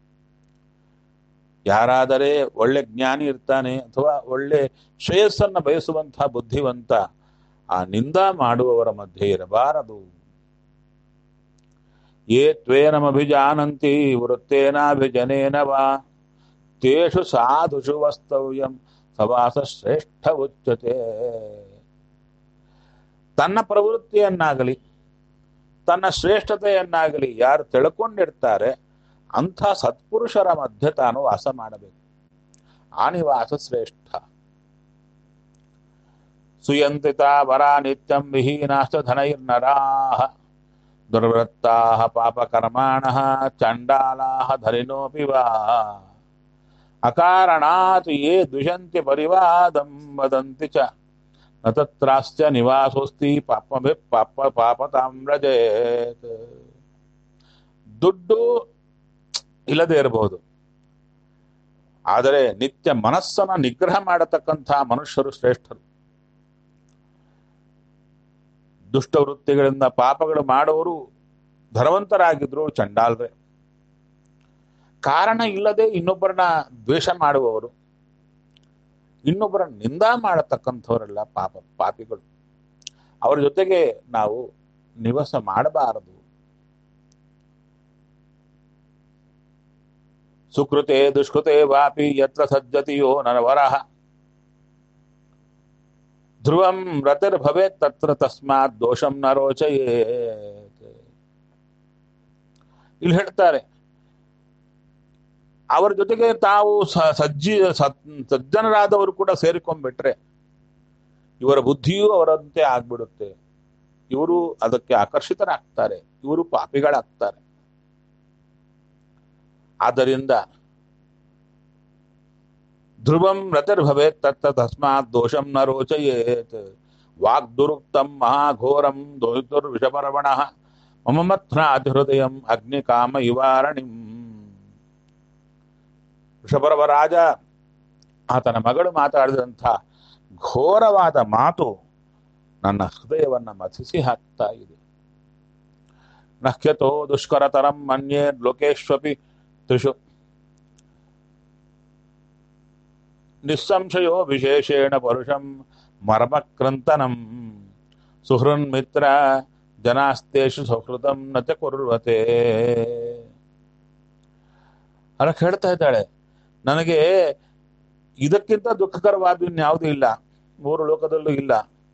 ಯಾರಾದರೆ ಒಳ್ಳೆ ಜ್ಞಾನಿ ಇರ್ತಾನೆ ಅಥವಾ ಒಳ್ಳೆ ಶ್ರೇಯಸ್ಸನ್ನ ಬಯಸುವಂತಹ ಬುದ್ಧಿವಂತ ಆ ನಿಂದ ಮಾಡುವವರ ಮಧ್ಯೆ ಇರಬಾರದು ಯೇ ತ್ವೇನಮಭಿಜಾನಂತಿ ವೃತ್ತೇನಾಭಿಜನೇನ ವಾ ತೇಷು ಸಾಧುಷು ವಸ್ತವ್ಯಂ ಸವಾಸ ಶ್ರೇಷ್ಠ ಉಚ್ಯತೆ ತನ್ನ ಪ್ರವೃತ್ತಿಯನ್ನಾಗಲಿ ತನ್ನ ಶ್ರೇಷ್ಠತೆಯನ್ನಾಗಲಿ ಯಾರು ತಿಳ್ಕೊಂಡಿರ್ತಾರೆ ಅಂಥ ಸತ್ಪುರುಷರ ಮಧ್ಯೆ ತಾನು ವಾಸ ಮಾಡಬೇಕು ಆ ನಿವಾಸ ಶ್ರೇಷ್ಠ ಸುಯಂತ್ರಿತ ವರ ನಿತ್ಯಂ ವಿಹೀನಾಶ್ಚ ಧನೈರ್ನರಾಹ ದುರ್ವೃತ್ತಾಹ ಪಾಪಕರ್ಮಾಣಃ ಚಂಡಾಲಾಹ ಧರಿನೋಪಿ ವಾ ಅಕಾರಣಾತ್ ಯೇ ದ್ವಿಷಂತಿ ಪರಿವಾದಂ ವದಂತಿ ಚ ನ ತತ್ರಾಶ್ಚ ನಿವಾಸೋಸ್ತಿ ಪಾಪಭಿ ಪಾಪ ಪಾಪತಾಂ ವ್ರಜೇತ್ ದುಡ್ಡು ಇಲ್ಲದೆ ಇರಬಹುದು ಆದರೆ ನಿತ್ಯ ಮನಸ್ಸನ್ನ ನಿಗ್ರಹ ಮಾಡತಕ್ಕಂಥ ಮನುಷ್ಯರು ಶ್ರೇಷ್ಠರು ದುಷ್ಟವೃತ್ತಿಗಳಿಂದ ಪಾಪಗಳು ಮಾಡುವವರು ಧನವಂತರಾಗಿದ್ರು ಚಂಡಾಲ್ರೆ ಕಾರಣ ಇಲ್ಲದೆ ಇನ್ನೊಬ್ಬರನ್ನ ದ್ವೇಷ ಮಾಡುವವರು ಇನ್ನೊಬ್ಬರ ನಿಂದ ಮಾಡತಕ್ಕಂಥವರೆಲ್ಲ ಪಾಪ ಪಾಪಿಗಳು ಅವರ ಜೊತೆಗೆ ನಾವು ನಿವಾಸ ಮಾಡಬಾರದು ಸುಕೃತೆ ದುಷ್ಕೃತೆ ವಾಪಿ ಯತ್ರ ಸಜ್ಜತಿಯೋ ನನವರಹ ಧ್ರುವಂ ರತಿರ್ಭವೇತ್ ತತ್ರ ತಸ್ಮಾತ್ ದೋಷಂ ನ ರೋಚಯೇತ್ ಇಲ್ಲಿ ಹೇಳ್ತಾರೆ ಅವರ ಜೊತೆಗೆ ತಾವು ಸ- ಸಜ್ಜಿ ಸತ್- ಸಜ್ಜನರಾದವರು ಕೂಡ ಸೇರಿಕೊಂಡ್ಬಿಟ್ರೆ ಇವರ ಬುದ್ಧಿಯೂ ಅವರಂತೆ ಆಗ್ಬಿಡುತ್ತೆ ಇವರು ಅದಕ್ಕೆ ಆಕರ್ಷಿತರಾಗ್ತಾರೆ ಇವರು ಪಾಪಿಗಳಾಗ್ತಾರೆ ಆದ್ದರಿಂದ ಧ್ರುವಂ ರತಿರ್ಭವೇತ್ ತತ್ತ ತಸ್ಮಾತ್ ದೋಷಂ ನ ರೋಚಯೇತ್ ವಾಗ್ದುರುಕ್ತಂ ಮಹಾಘೋರಂ ದೋಷುರ್ವಿಷಪರ್ವಣ ಮಮ ಮಥ್ನಾತಿ ಹೃದಯಂ ಅಗ್ನಿಕಾಮ ಇವಾರಣಿಂ ವೃಷಪರ್ವ ರಾಜ ಆತನ ಮಗಳು ಮಾತಾಡಿದಂಥ ಘೋರವಾದ ಮಾತು ನನ್ನ ಹೃದಯವನ್ನ ಮಥಿಸಿ ಹಾಕ್ತಾ ಇದೆ ನಹ್ಯತೋ ದುಷ್ಕರತರಂ ಮನ್ಯೇ ಲೋಕೇಶ್ವಪಿ ತ್ರಿಷು ನಿಸ್ಸಂಶಯೋ ವಿಶೇಷೇಣ ಪರುಷಂ ಮರ್ಮಕ್ರಂತನಂ ಸುಹೃನ್ಮಿತ್ರ ಜನಾಸ್ತೇಷು ಸುಹೃತಂ ನಚ ಕುರ್ವತೆ ಅದಕ್ಕೆ ಹೇಳ್ತಾ ಇದ್ದಾಳೆ ನನಗೆ ಇದಕ್ಕಿಂತ ದುಃಖಕರವಾದ ಇನ್ಯಾವುದೂ ಇಲ್ಲ ಮೂರು ಲೋಕದಲ್ಲೂ ಇಲ್ಲ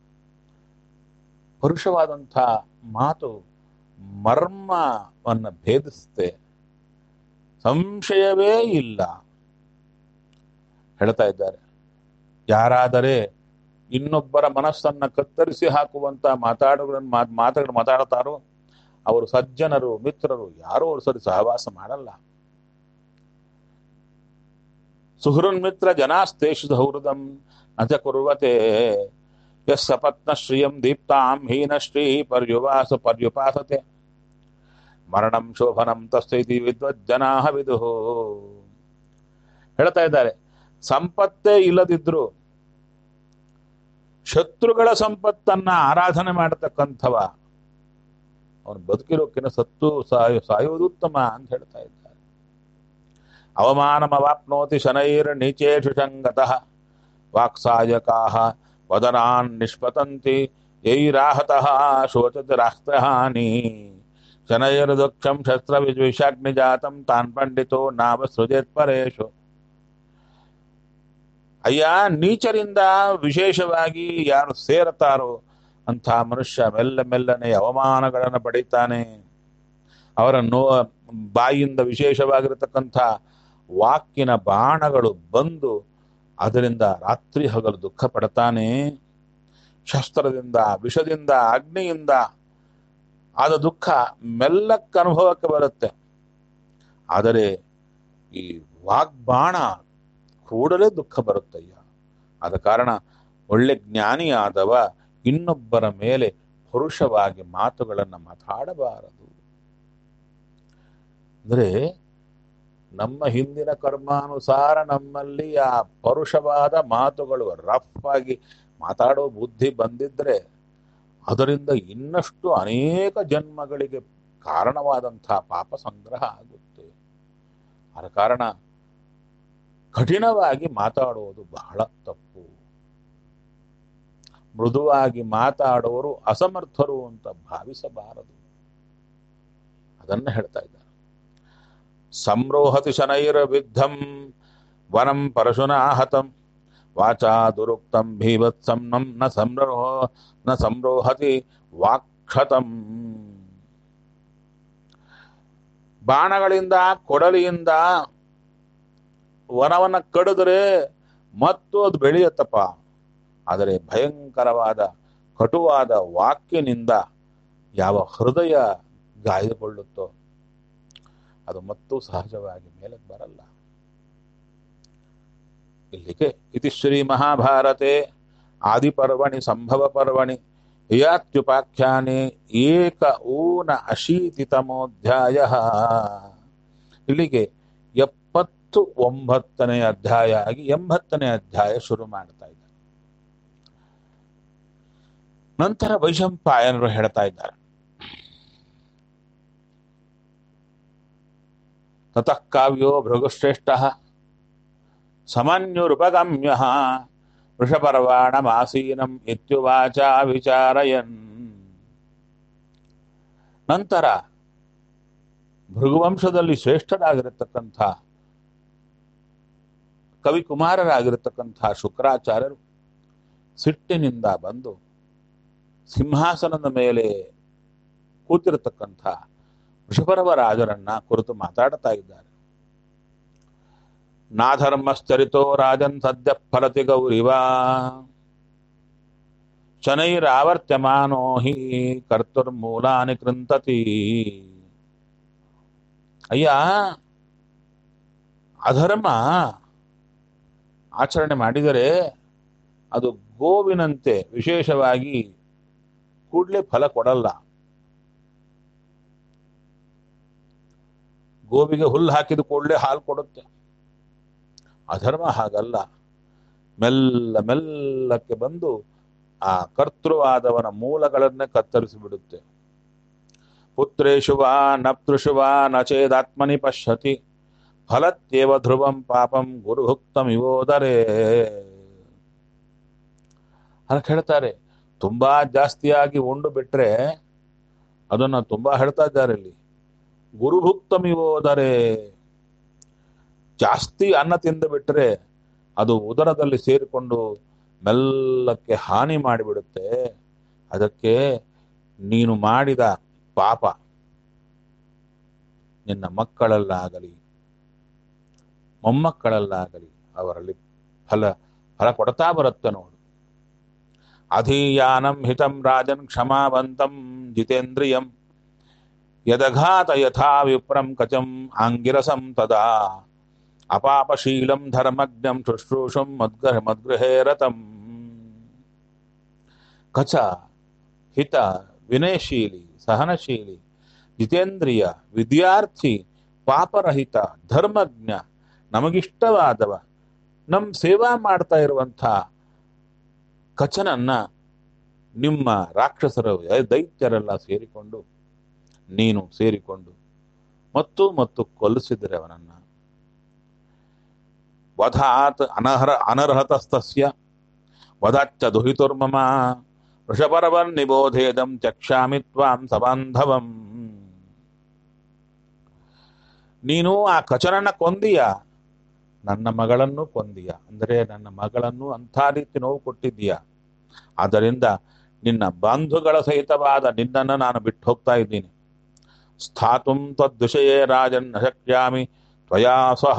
ಪರುಷವಾದಂಥ ಮಾತು ಮರ್ಮವನ್ನು ಭೇದಿಸುತ್ತೆ ಸಂಶಯವೇ ಇಲ್ಲ ಹೇಳ್ತಾ ಇದ್ದಾರೆ ಯಾರಾದರೆ ಇನ್ನೊಬ್ಬರ ಮನಸ್ಸನ್ನ ಕತ್ತರಿಸಿ ಹಾಕುವಂತ ಮಾತಾಡುಗಳನ್ನು ಮಾತುಗಳು ಮಾತಾಡ್ತಾರೋ ಅವರು ಸಜ್ಜನರು ಮಿತ್ರರು ಯಾರೋ ಅವರು ಸರಿ ಸಹವಾಸ ಮಾಡಲ್ಲ ಸುಹೃನ್ ಮಿತ್ರ ಜನಾಸ್ತೇಷು ಸೌಹೃದಂ ನಚ ಕುರ್ವತೆ ಯಸ್ ಸಪತ್ನ ಶ್ರಿಯಂ ದೀಪ್ತಾಂ ಹೀನಶ್ರೀ ಪರ್ಯುವಾಸ ಪರ್ಯುಪಾಸತೆ ಮರಣಂ ಶೋಭನಂ ತಸ್ಥೈತಿ ವಿದ್ವಜ್ಜನಾ ವಿದುಹು ಹೇಳ್ತಾ ಇದ್ದಾರೆ ಸಂಪತ್ತೇ ಇಲ್ಲದಿದ್ರು ಶತ್ರುಗಳ ಸಂಪತ್ತನ್ನ ಆರಾಧನೆ ಮಾಡತಕ್ಕಂಥವ ಅವನು ಬದುಕಿರೋಕಿನ ಸತ್ತು ಸಾಯು ಸಾಯುವುದು ಉತ್ತಮ ಅಂತ ಹೇಳ್ತಾ ಇದ್ದಾರೆ ಅವಮಾನಮವಾಪ್ನೋತಿ ಶನೈರ್ ನೀಚೇಷು ಸಂಗತಃ ವಾಕ್ಸಾಯಕಾಹ ವದನಾನ್ ನಿಷ್ಪತಂತಿ ಯೈರಾಹತಃ ಶೋಚತಿ ರಾಷ್ಟ್ರಹಾನಿ ಶನೈರ್ದುಕ್ಷಂ ಶಸ್ತ್ರ ವಿಷಾಗ್ನಿ ಜಾತಂ ತಾನ್ ಪಂಡಿತೋ ನಾಮ ಸೃಜೇತ್ ಪರೇಶು ಅಯ್ಯ ನೀಚರಿಂದ ವಿಶೇಷವಾಗಿ ಯಾರು ಸೇರತಾರೋ ಅಂಥ ಮನುಷ್ಯ ಮೆಲ್ಲ ಮೆಲ್ಲನೆ ಅವಮಾನಗಳನ್ನು ಪಡೀತಾನೆ ಅವರ ನೋ ಬಾಯಿಯಿಂದ ವಿಶೇಷವಾಗಿರತಕ್ಕಂಥ ವಾಕಿನ ಬಾಣಗಳು ಬಂದು ಅದರಿಂದ ರಾತ್ರಿ ಹಗಲು ದುಃಖ ಪಡ್ತಾನೆ ಶಸ್ತ್ರದಿಂದ ವಿಷದಿಂದ ಅಗ್ನಿಯಿಂದ ಆದ ದುಃಖ ಮೆಲ್ಲಕ್ಕೆ ಅನುಭವಕ್ಕೆ ಬರುತ್ತೆ ಆದರೆ ಈ ವಾಗ್ಬಾಣ ಕೂಡಲೇ ದುಃಖ ಬರುತ್ತಯ್ಯ ಆದ ಕಾರಣ ಒಳ್ಳೆ ಜ್ಞಾನಿಯಾದವ ಇನ್ನೊಬ್ಬರ ಮೇಲೆ ಪರುಷವಾಗಿ ಮಾತುಗಳನ್ನು ಮಾತಾಡಬಾರದು ಅಂದರೆ ನಮ್ಮ ಹಿಂದಿನ ಕರ್ಮಾನುಸಾರ ನಮ್ಮಲ್ಲಿ ಆ ಪರುಷವಾದ ಮಾತುಗಳು ರಫ್ ಆಗಿ ಮಾತಾಡೋ ಬುದ್ಧಿ ಬಂದಿದ್ರೆ ಅದರಿಂದ ಇನ್ನಷ್ಟು ಅನೇಕ ಜನ್ಮಗಳಿಗೆ ಕಾರಣವಾದಂತಹ ಪಾಪ ಸಂಗ್ರಹ ಆಗುತ್ತೆ ಆದ ಕಾರಣ ಕಠಿಣವಾಗಿ ಮಾತಾಡುವುದು ಬಹಳ ತಪ್ಪು ಮೃದುವಾಗಿ ಮಾತಾಡುವವರು ಅಸಮರ್ಥರು ಅಂತ ಭಾವಿಸಬಾರದು ಅದನ್ನ ಹೇಳ್ತಾ ಇದ್ದಾರೆ ಸಂರೋಹತಿ ಶನೈರ್ವಿದ್ಧಂ ವನಂ ಪರಶುನಾಹತಂ ವಾಚಾ ದುರುಕ್ತಂ ಭೀವತ್ಸಂ ನಂ ನ ಸಂರೋಹ ನ ಸಂರೋಹತಿ ವಾಕ್ಷತಂ ಬಾಣಗಳಿಂದ ಕೊಡಲಿಯಿಂದ ವನವನ್ನ ಕಡಿದ್ರೆ ಮತ್ತು ಅದು ಬೆಳೆಯತ್ತಪ್ಪ ಆದರೆ ಭಯಂಕರವಾದ ಕಟುವಾದ ವಾಕ್ಯನಿಂದ ಯಾವ ಹೃದಯ ಗಾಯಗೊಳ್ಳುತ್ತೋ ಅದು ಮತ್ತೂ ಸಹಜವಾಗಿ ಮೇಲಕ್ಕೆ ಬರಲ್ಲ ಇಲ್ಲಿಗೆ ಇತಿ ಶ್ರೀ ಮಹಾಭಾರತೆ ಆದಿಪರ್ವಣಿ ಸಂಭವ ಪರ್ವಣಿ ಯಾತ್ಯುಪಾಖ್ಯಾನೆ ಏಕ ಊನ ಅಶೀತಿತಮೋಧ್ಯಾಯ ಇಲ್ಲಿಗೆ ಎಪ್ಪತ್ತು ಒಂಬತ್ತನೇ ಅಧ್ಯಾಯ ಆಗಿ ಎಂಬತ್ತನೇ ಅಧ್ಯಾಯ ಶುರು ಮಾಡ್ತಾ ಇದ್ದಾರೆ ನಂತರ ವೈಶಂಪಾಯನರು ಹೇಳ್ತಾ ಇದ್ದಾರೆ ತತಃ ಕಾವ್ಯೋ ಭೃಗುಶ್ರೇಷ್ಠ ಸಮನ್ಯುರುಪಗಮ್ಯ ವೃಷಪರ್ವಾಣಮಾಸೀನಂ ಇತ್ಯುವಾಚ ವಿಚಾರಯನ್ ನಂತರ ಭೃಗುವಂಶದಲ್ಲಿ ಶ್ರೇಷ್ಠರಾಗಿರತಕ್ಕಂಥ ಕವಿಕುಮಾರರಾಗಿರತಕ್ಕಂಥ ಶುಕ್ರಾಚಾರ್ಯರು ಸಿಟ್ಟಿನಿಂದ ಬಂದು ಸಿಂಹಾಸನದ ಮೇಲೆ ಕೂತಿರತಕ್ಕಂಥ ವೃಷಪರ್ವ ರಾಜರನ್ನ ಕುರಿತು ಮಾತಾಡ್ತಾ ಇದ್ದಾರೆ ನಾಧರ್ಮಶ್ಚರಿತೋ ರಾಜನ್ ಸದ್ಯ ಫಲತಿ ಗೌರಿವ ಶನೈರಾವರ್ತ್ಯಮಾನೋ ಹಿ ಕರ್ತುರ್ಮೂಲಾನಿ ಕೃಂತತಿ ಅಯ್ಯ ಅಧರ್ಮ ಆಚರಣೆ ಮಾಡಿದರೆ ಅದು ಗೋವಿನಂತೆ ವಿಶೇಷವಾಗಿ ಕೂಡಲೇ ಫಲ ಕೊಡಲ್ಲ ಗೋವಿಗೆ ಹುಲ್ಲು ಹಾಕಿದ ಕೂಡಲೇ ಹಾಲು ಕೊಡುತ್ತೆ ಅಧರ್ಮ ಹಾಗಲ್ಲ ಮೆಲ್ಲ ಮೆಲ್ಲಕ್ಕೆ ಬಂದು ಆ ಕರ್ತೃವಾದವನ ಮೂಲಗಳನ್ನೇ ಕತ್ತರಿಸಿ ಬಿಡುತ್ತೆ ಪುತ್ರೇಶು ವಾ ನಪ್ತೃಷು ವಾ ನಚೇದಾತ್ಮನಿ ಪಶ್ಯತಿ ಫಲತ್ಯೇವ ಧ್ರುವಂ ಪಾಪಂ ಗುರುಭುಕ್ತಮಿವೋದರೆ ಅದಕ್ಕೆ ಹೇಳ್ತಾರೆ ತುಂಬಾ ಜಾಸ್ತಿಯಾಗಿ ಉಂಡು ಬಿಟ್ರೆ ಅದನ್ನ ತುಂಬಾ ಹೇಳ್ತಾ ಇದ್ದಾರೆ ಇಲ್ಲಿ ಗುರುಭುಕ್ತಮಿವೋದರೆ ಜಾಸ್ತಿ ಅನ್ನ ತಿಂದು ಬಿಟ್ರೆ ಅದು ಉದರದಲ್ಲಿ ಸೇರಿಕೊಂಡು ಮೆಲ್ಲಕ್ಕೆ ಹಾನಿ ಮಾಡಿಬಿಡುತ್ತೆ ಅದಕ್ಕೆ ನೀನು ಮಾಡಿದ ಪಾಪ ನಿನ್ನ ಮಕ್ಕಳಲ್ಲಾಗಲಿ ಮೊಮ್ಮಕ್ಕಳಲ್ಲಾಗಲಿ ಅವರಲ್ಲಿ ಫಲ ಫಲ ಕೊಡ್ತಾ ಬರುತ್ತೆ ನೋಡು ಅಧೀಯಾನಂ ಹಿತಂ ರಾಜನ್ ಕ್ಷಮಾವಂತಂ ಜಿತೇಂದ್ರಿಯಂ ಯದಘಾತ ಯಥಾ ವಿಪ್ರಂ ಕಚಂ ಆಂಗಿರಸಂ ತದಾ ಅಪಾಪಶೀಲಂ ಧರ್ಮಜ್ಞಂ ಶುಶ್ರೂಷಂ ಮದ್ಗೃಹ ಮದ್ಗೃಹೇ ರತಂ ಕಚ ಹಿತ ವಿನಯಶೀಲಿ ಸಹನಶೀಲಿ ಜಿತೇಂದ್ರಿಯ ವಿದ್ಯಾರ್ಥಿ ಪಾಪರಹಿತ ಧರ್ಮಜ್ಞ ನಮಗಿಷ್ಟವಾದವ ನಮ್ಮ ಸೇವಾ ಮಾಡ್ತಾ ಇರುವಂಥ ಕಚನನ್ನ ನಿಮ್ಮ ರಾಕ್ಷಸರು ದೈತ್ಯರೆಲ್ಲ ಸೇರಿಕೊಂಡು ನೀನು ಸೇರಿಕೊಂಡು ಮತ್ತು ಮತ್ತು ಕೊಲ್ಲಿಸಿದರೆ ಅವನನ್ನ ವಧಾತ್ ಅನರ್ಹ ಅನರ್ಹತಸ್ತಸ್ಯ ವಧಾಚ್ಚ ದುಹಿತುರ್ಮಮ ವೃಷಪರ್ವನ್ ನಿಬೋಧೇದಂ ಚಕ್ಷಾಮಿ ತ್ವಾಂ ಸಬಾಂಧವಂ ನೀನು ಆ ಕಚನನ್ನ ಕೊಂದಿಯ ನನ್ನ ಮಗಳನ್ನು ಕೊಂದಿಯ ಅಂದರೆ ನನ್ನ ಮಗಳನ್ನು ಅಂಥ ರೀತಿ ನೋವು ಕೊಟ್ಟಿದ್ದೀಯ ಆದ್ದರಿಂದ ನಿನ್ನ ಬಂಧುಗಳ ಸಹಿತವಾದ ನಿನ್ನನ್ನು ನಾನು ಬಿಟ್ಟು ಹೋಗ್ತಾ ಇದ್ದೀನಿ ಸ್ಥಾತುಂ ತದ್ವಿಷಯೇ ರಾಜನ್ ನ ಶಕ್ಯಾಮಿ ತ್ವಯಾ ಸಹ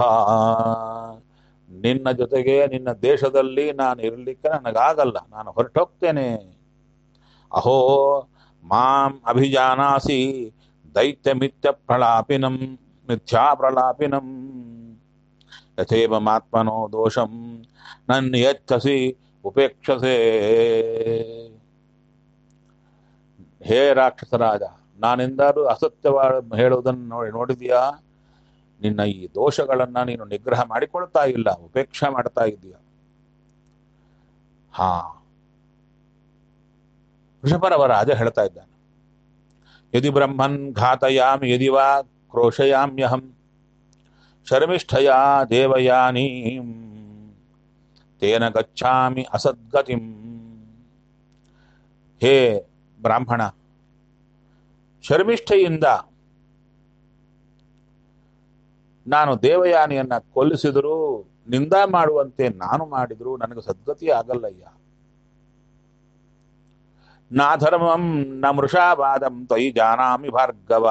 ನಿನ್ನ ಜೊತೆಗೆ ನಿನ್ನ ದೇಶದಲ್ಲಿ ನಾನು ಇರಲಿಕ್ಕೆ ನನಗಾಗಲ್ಲ ನಾನು ಹೊರಟೋಗ್ತೇನೆ ಅಹೋ ಮಾಂ ಅಭಿಜಾನಾಸಿ ದೈತ್ಯ ಮಿಥ್ಯ ಪ್ರಲಾಪಿನಂ ಮಿಥ್ಯಾ ಪ್ರಲಾಪಿನಂ ಯಥೇವ ಮಾತ್ಮನೋ ದೋಷಂ ನನ್ನ ಯಚ್ಛಸಿ ಉಪೇಕ್ಷಸೆ ಹೇ ರಾಕ್ಷಸರಾಜ ನಾನೆಂದಾರು ಅಸತ್ಯವಾದ ಹೇಳುವುದನ್ನು ನೋಡಿ ನೋಡಿದೀಯಾ ನಿನ್ನ ಈ ದೋಷಗಳನ್ನ ನೀನು ನಿಗ್ರಹ ಮಾಡಿಕೊಳ್ತಾ ಇಲ್ಲ ಉಪೇಕ್ಷೆ ಮಾಡ್ತಾ ಇದೀಯ ಹಾ ವೃಷಪರವ ರಾಜ ಹೇಳ್ತಾ ಇದ್ದಾನೆ ಯದಿ ಬ್ರಹ್ಮನ್ ಘಾತಯಾಮಿ ಯದಿ ವಾ ಕ್ರೋಶಯಾಮ್ಯಹಂ ಶರ್ಮಿಷ್ಠಯ ದೇವಯಾನಿ ತೇನ ಗಚ್ಚಾಮಿ ಅಸದ್ಗತಿಂ ಹೇ ಬ್ರಾಹ್ಮಣ ಶರ್ಮಿಷ್ಠೆಯಿಂದ ನಾನು ದೇವಯಾನಿಯನ್ನ ಕೊಲ್ಲಿಸಿದರೂ ನಿಂದ ಮಾಡುವಂತೆ ನಾನು ಮಾಡಿದ್ರು ನನಗೆ ಸದ್ಗತಿ ಆಗಲ್ಲಯ್ಯ ನಾ ಧರ್ಮಂ ನ ಮೃಷಾವಾದಂ ತ್ವಯಿ ಜಾನಾಮಿ ಭಾರ್ಗವ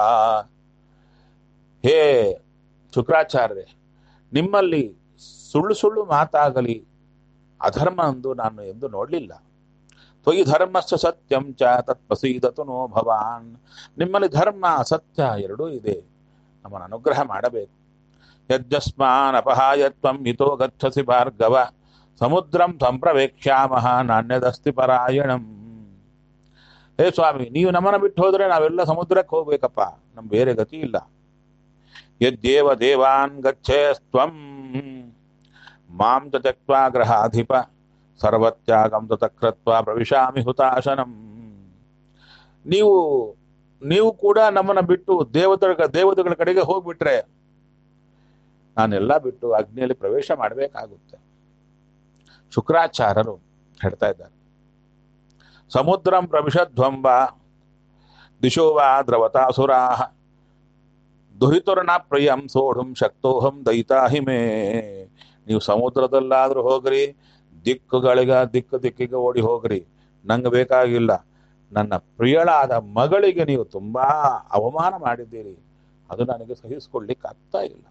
ಹೇ ಶುಕ್ರಾಚಾರ್ಯ ನಿಮ್ಮಲ್ಲಿ ಸುಳ್ಳು ಸುಳ್ಳು ಮಾತಾಗಲಿ ಅಧರ್ಮ ಎಂದು ನಾನು ಎಂದು ನೋಡಲಿಲ್ಲ ತ್ವಯಿ ಧರ್ಮಸ್ಸ ಸತ್ಯಂ ಚ ತತ್ಪ್ರಸೀದತು ನೋ ಭವಾನ್ ನಿಮ್ಮಲ್ಲಿ ಧರ್ಮ ಅಸತ್ಯ ಎರಡೂ ಇದೆ ನಮ್ಮನ್ನು ಅನುಗ್ರಹ ಮಾಡಬೇಕು ಯಜ್ಜಸ್ಮಾನ್ ಅಪಹಾಯತ್ವಂ ಹಿತೋ ಗಚ್ಚಸಿ ಭಾರ್ಗವ ಸಮುದ್ರಂ ಸಂಪ್ರವೇಕ್ಷ್ಯಾಮಹ ನಾಣ್ಯದಸ್ತಿ ಪರಾಯಣಂ ಹೇ ಸ್ವಾಮಿ ನೀವು ನಮ್ಮನ್ನ ಬಿಟ್ಟು ಹೋದ್ರೆ ನಾವೆಲ್ಲ ಸಮುದ್ರಕ್ಕೆ ಹೋಗ್ಬೇಕಪ್ಪ ನಮ್ ಬೇರೆ ಗತಿ ಇಲ್ಲ ಯದ್ದೇವ ದೇವಾನ್ ಗಚ್ಚೇಸ್ತ್ವಂ ಮಾಂ ಚ ತ್ಯಕ್ವಾ ಗ್ರಹಾಧಿಪ ಸರ್ವತ್ಯಾಗಂ ತತಕೃತ್ವ ಪ್ರವಿಶಾಮಿ ಹುತಾಶನಂ ನೀವು ನೀವು ಕೂಡ ನಮ್ಮನ್ನ ಬಿಟ್ಟು ದೇವತೆಗಳ ದೇವತೆಗಳ ಕಡೆಗೆ ಹೋಗ್ಬಿಟ್ರೆ ನಾನೆಲ್ಲ ಬಿಟ್ಟು ಅಗ್ನಿಯಲ್ಲಿ ಪ್ರವೇಶ ಮಾಡಬೇಕಾಗುತ್ತೆ ಶುಕ್ರಾಚಾರ್ಯರು ಹೇಳ್ತಾ ಇದ್ದಾರೆ ಸಮುದ್ರಂ ಪ್ರವಿಶಧ್ವಂಬ ದಿಶೋ ವಾ ದ್ರವತಾಸುರಾ ದುಹಿತುರ್ನ ಪ್ರಿಯಂ ಸೋಢುಂ ಶಕ್ತೋಹಂ ದಯಿತಾಹಿ ಮೇ ನೀವು ಸಮುದ್ರದಲ್ಲಾದ್ರೂ ಹೋಗ್ರಿ ದಿಕ್ಕುಗಳಿಗ ದಿಕ್ಕು ದಿಕ್ಕಿಗೆ ಓಡಿ ಹೋಗ್ರಿ ನಂಗೆ ಬೇಕಾಗಿಲ್ಲ ನನ್ನ ಪ್ರಿಯಳಾದ ಮಗಳಿಗೆ ನೀವು ತುಂಬಾ ಅವಮಾನ ಮಾಡಿದ್ದೀರಿ ಅದು ನನಗೆ ಸಹಿಸಿಕೊಳ್ಳಿಕ್ಕೆ ಆಗ್ತಾ ಇಲ್ಲ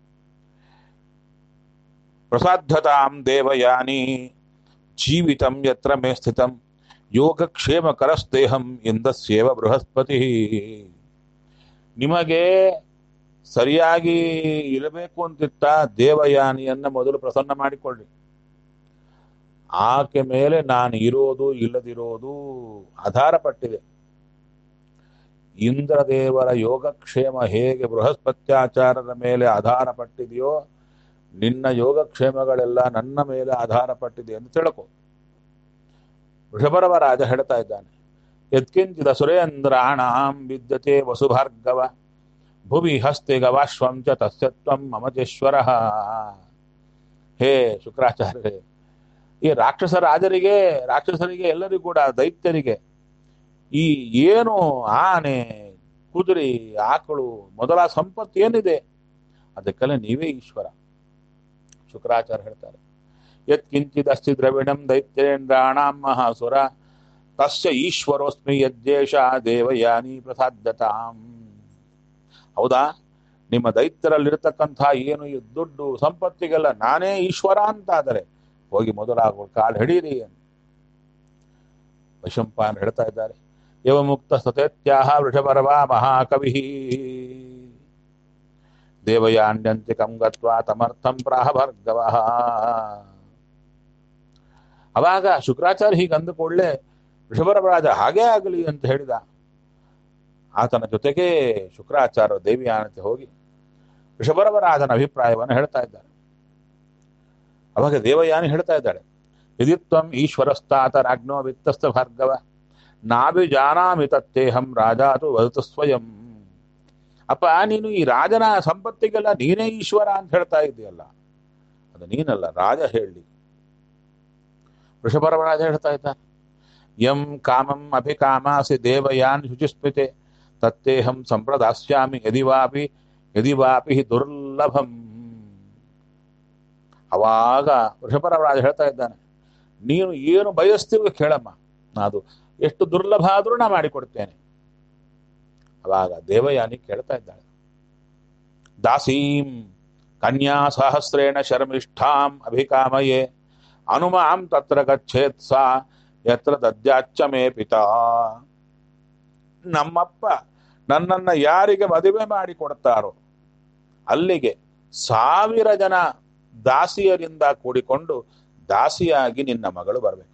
ಪ್ರಸಾಧ್ಯತಾಂ ದೇವಯಾನಿ ಜೀವಿತಂ ಯತ್ರ ಮೇ ಸ್ಥಿತಂ ಯೋಗಕ್ಷೇಮ ಕರಸ್ತೇಹಂ ಇಂದಸ್ಯೇವ ಬೃಹಸ್ಪತಿ ನಿಮಗೆ ಸರಿಯಾಗಿ ಇರಬೇಕು ಅಂತಿತ್ತ ದೇವಯಾನಿಯನ್ನ ಮೊದಲು ಪ್ರಸನ್ನ ಮಾಡಿಕೊಳ್ಳಿ ಆಕೆ ಮೇಲೆ ನಾನು ಇರೋದು ಇಲ್ಲದಿರೋದು ಆಧಾರ ಪಟ್ಟಿದೆ ಇಂದ್ರದೇವರ ಯೋಗಕ್ಷೇಮ ಹೇಗೆ ಬೃಹಸ್ಪತ್ಯಾಚಾರದ ಮೇಲೆ ಆಧಾರ ಪಟ್ಟಿದೆಯೋ ನಿನ್ನ ಯೋಗಕ್ಷೇಮಗಳೆಲ್ಲ ನನ್ನ ಮೇಲೆ ಆಧಾರ ಪಟ್ಟಿದೆ ಎಂದು ತಿಳ್ಕೊ ವೃಷಭರವ ರಾಜ ಹೇಳ್ತಾ ಇದ್ದಾನೆ ಯತ್ಕಿಂಚಿದ ಸುರೇಂದ್ರಾಣಾಂ ವಿದ್ಯತೆ ವಸುಭಾರ್ಗವ ಭುವಿ ಹಸ್ತೆ ಗವಾಶ್ವಂ ಚ ತಸ್ಯತ್ವಂ ಮಮತೇಶ್ವರ ಹೇ ಶುಕ್ರಾಚಾರ್ಯ ಈ ರಾಕ್ಷಸ ರಾಜರಿಗೆ ರಾಕ್ಷಸರಿಗೆ ಎಲ್ಲರಿಗೂ ಕೂಡ ದೈತ್ಯರಿಗೆ ಈ ಏನು ಆನೆ ಕುದುರೆ ಆಕಳು ಮೊದಲ ಸಂಪತ್ತು ಏನಿದೆ ಅದಕ್ಕೆಲ್ಲ ನೀವೇ ಈಶ್ವರ ಶುಕ್ರಾಚಾರ್ಯ ಹೇಳ್ತಾರೆ ಯತ್ ಕಿಂಚಿತ್ ಅಸ್ತಿ ದ್ರವಿಣಂ ದೈತ್ಯೇಂದ್ರಾಣಾಂ ಮಹಾಸುರ ತಸ್ಯ ಈಶ್ವರೋಸ್ಮಿ ಯದ್ದೇಶ ದೇವಯಾನಿ ಪ್ರಸಾದ್ಯತಾಂ ಹೌದಾ ನಿಮ್ಮ ದೈತ್ಯರಲ್ಲಿರ್ತಕ್ಕಂಥ ಏನು ಈ ದುಡ್ಡು ಸಂಪತ್ತಿಗೆಲ್ಲ ನಾನೇ ಈಶ್ವರ ಅಂತಾದರೆ ಹೋಗಿ ಮೊದಲಾಗುವ ಕಾಲು ಹಿಡೀರಿ ವೈಶಂಪಾಯನ ಹೇಳ್ತಾ ಇದ್ದಾರೆ ಯವ ಮುಕ್ತ ಸತೇತ್ಯಾಹ ವೃಷಭರವ ಮಹಾಕವಿ ದೇವಯಾನ್ಯಂತಿಕಂ ಗತ್ವಾ ತಮರ್ಥಂ ಪ್ರಾಹ ಭಾರ್ಗವ ಅವಾಗ ಶುಕ್ರಾಚಾರ್ಯ ಹೀಗೆ ಅಂದ ಕೂಡಲೇ ವೃಷಭರವರಾಜ ಹಾಗೇ ಆಗಲಿ ಅಂತ ಹೇಳಿದ ಆತನ ಜೊತೆಗೆ ಶುಕ್ರಾಚಾರ್ಯ ದೇವಿಯಾನತೆ ಹೋಗಿ ವೃಷಭರವರಾಜನ ಅಭಿಪ್ರಾಯವನ್ನು ಹೇಳ್ತಾ ಇದ್ದಾರೆ ಅವಾಗ ದೇವಯಾನಿ ಹೇಳ್ತಾ ಇದ್ದಾಳೆ ಯದಿತ್ವಂ ಈಶ್ವರಸ್ತಾತ ರಾಜ್ಞೋ ವಿತ್ತಸ್ತ ಭಾರ್ಗವ ನಾಭಿ ಜಾನಾಮಿ ತತ್ತೇಹಂ ರಾಜಾತು ವದತು ಸ್ವಯಂ ಅಪ್ಪ ನೀನು ಈ ರಾಜನ ಸಂಪತ್ತಿಗೆಲ್ಲ ನೀನೇ ಈಶ್ವರ ಅಂತ ಹೇಳ್ತಾ ಇದೆಯಲ್ಲ ಅದು ನೀನಲ್ಲ ರಾಜ ಹೇಳಿ ವೃಷಭರವರಾಜ ಹೇಳ್ತಾ ಇದ್ದಾನೆ ಯಂ ಕಾಮಂ ಅಭಿಕಾಮಾಸಿ ದೇವಯಾನ್ ಶುಚಿಸ್ಮಿತೆ ತತ್ತೇಹಂ ಸಂಪ್ರದಾಸ್ಯಾಮಿ ಯದಿವಾಪಿ ಯದಿವಾಪಿ ದುರ್ಲಭಂ ಅವಾಗ ವೃಷಭರವರಾಜ ಹೇಳ್ತಾ ಇದ್ದಾನೆ ನೀನು ಏನು ಬಯಸ್ತೀವೋ ಕೇಳಮ್ಮ ಅದು ಎಷ್ಟು ದುರ್ಲಭ ಆದ್ರೂ ನಾ ಮಾಡಿಕೊಡ್ತೇನೆ ಅವಾಗ ದೇವಯಾನಿ ಕೇಳ್ತಾ ಇದ್ದಾಳೆ ದಾಸೀಂ ಕನ್ಯಾ ಸಹಸ್ರೇಣ ಶರ್ಮಿಷ್ಠಾಂ ಅಭಿಕಾಮಯೇ ಅನುಮಾಂ ತತ್ರ ಗಚ್ಚೇತ್ ಸಾ ಯತ್ರ ದದ್ಯಾಚ್ಚ ಮೇ ಪಿತಾ ನಮ್ಮಪ್ಪ ನನ್ನನ್ನ ಯಾರಿಗೆ ಮದುವೆ ಮಾಡಿ ಕೊಡ್ತಾರೋ ಅಲ್ಲಿಗೆ ಸಾವಿರ ಜನ ದಾಸಿಯರಿಂದ ಕೂಡಿಕೊಂಡು ದಾಸಿಯಾಗಿ ನಿನ್ನ ಮಗಳು ಬರಬೇಕು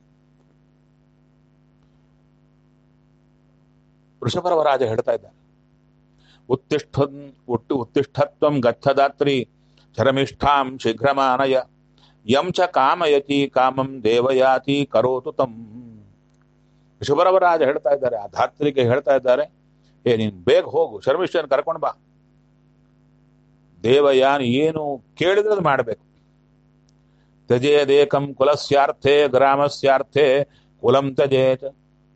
ವೃಷಭರವರಾಜ ಹೇಳ್ತಾ ಇದ್ದಾನೆ ಉತ್ತಿಷ್ಠ ಉಟ್ಟು ಉತ್ತಿಷ್ಠತ್ವಂ ಗಚ್ಚದಾತ್ರಿ ಶರಮಿಷ್ಠಾಂ ಶೀಘ್ರಮಾನಯ ಯಂ ಚ ಕಾಮಯತಿ ಕಾಮಂ ದೇವಯಾತಿ ಕರೋತು ತಂ ವೃಷಭರವರಾಜ ಹೇಳ್ತಾ ಇದ್ದಾರೆ ಆ ಧಾತ್ರಿಗೆ ಹೇಳ್ತಾ ಇದ್ದಾರೆ ಏ ನೀನ್ ಬೇಗ ಹೋಗು ಶರ್ಮಿಷ್ಠನ್ ಕರ್ಕೊಂಡು ಬಾ ದೇವಯಾನಿ ಏನು ಕೇಳಿದ್ರೆ ಅದು ಮಾಡಬೇಕು ತ್ಯಜೇದೇಕಂ ಕುಲಸ್ಯಾರ್ಥೆ ಗ್ರಾಮಸ್ಯಾರ್ಥೆ ಕುಲಂ ತ್ಯಜೇತ್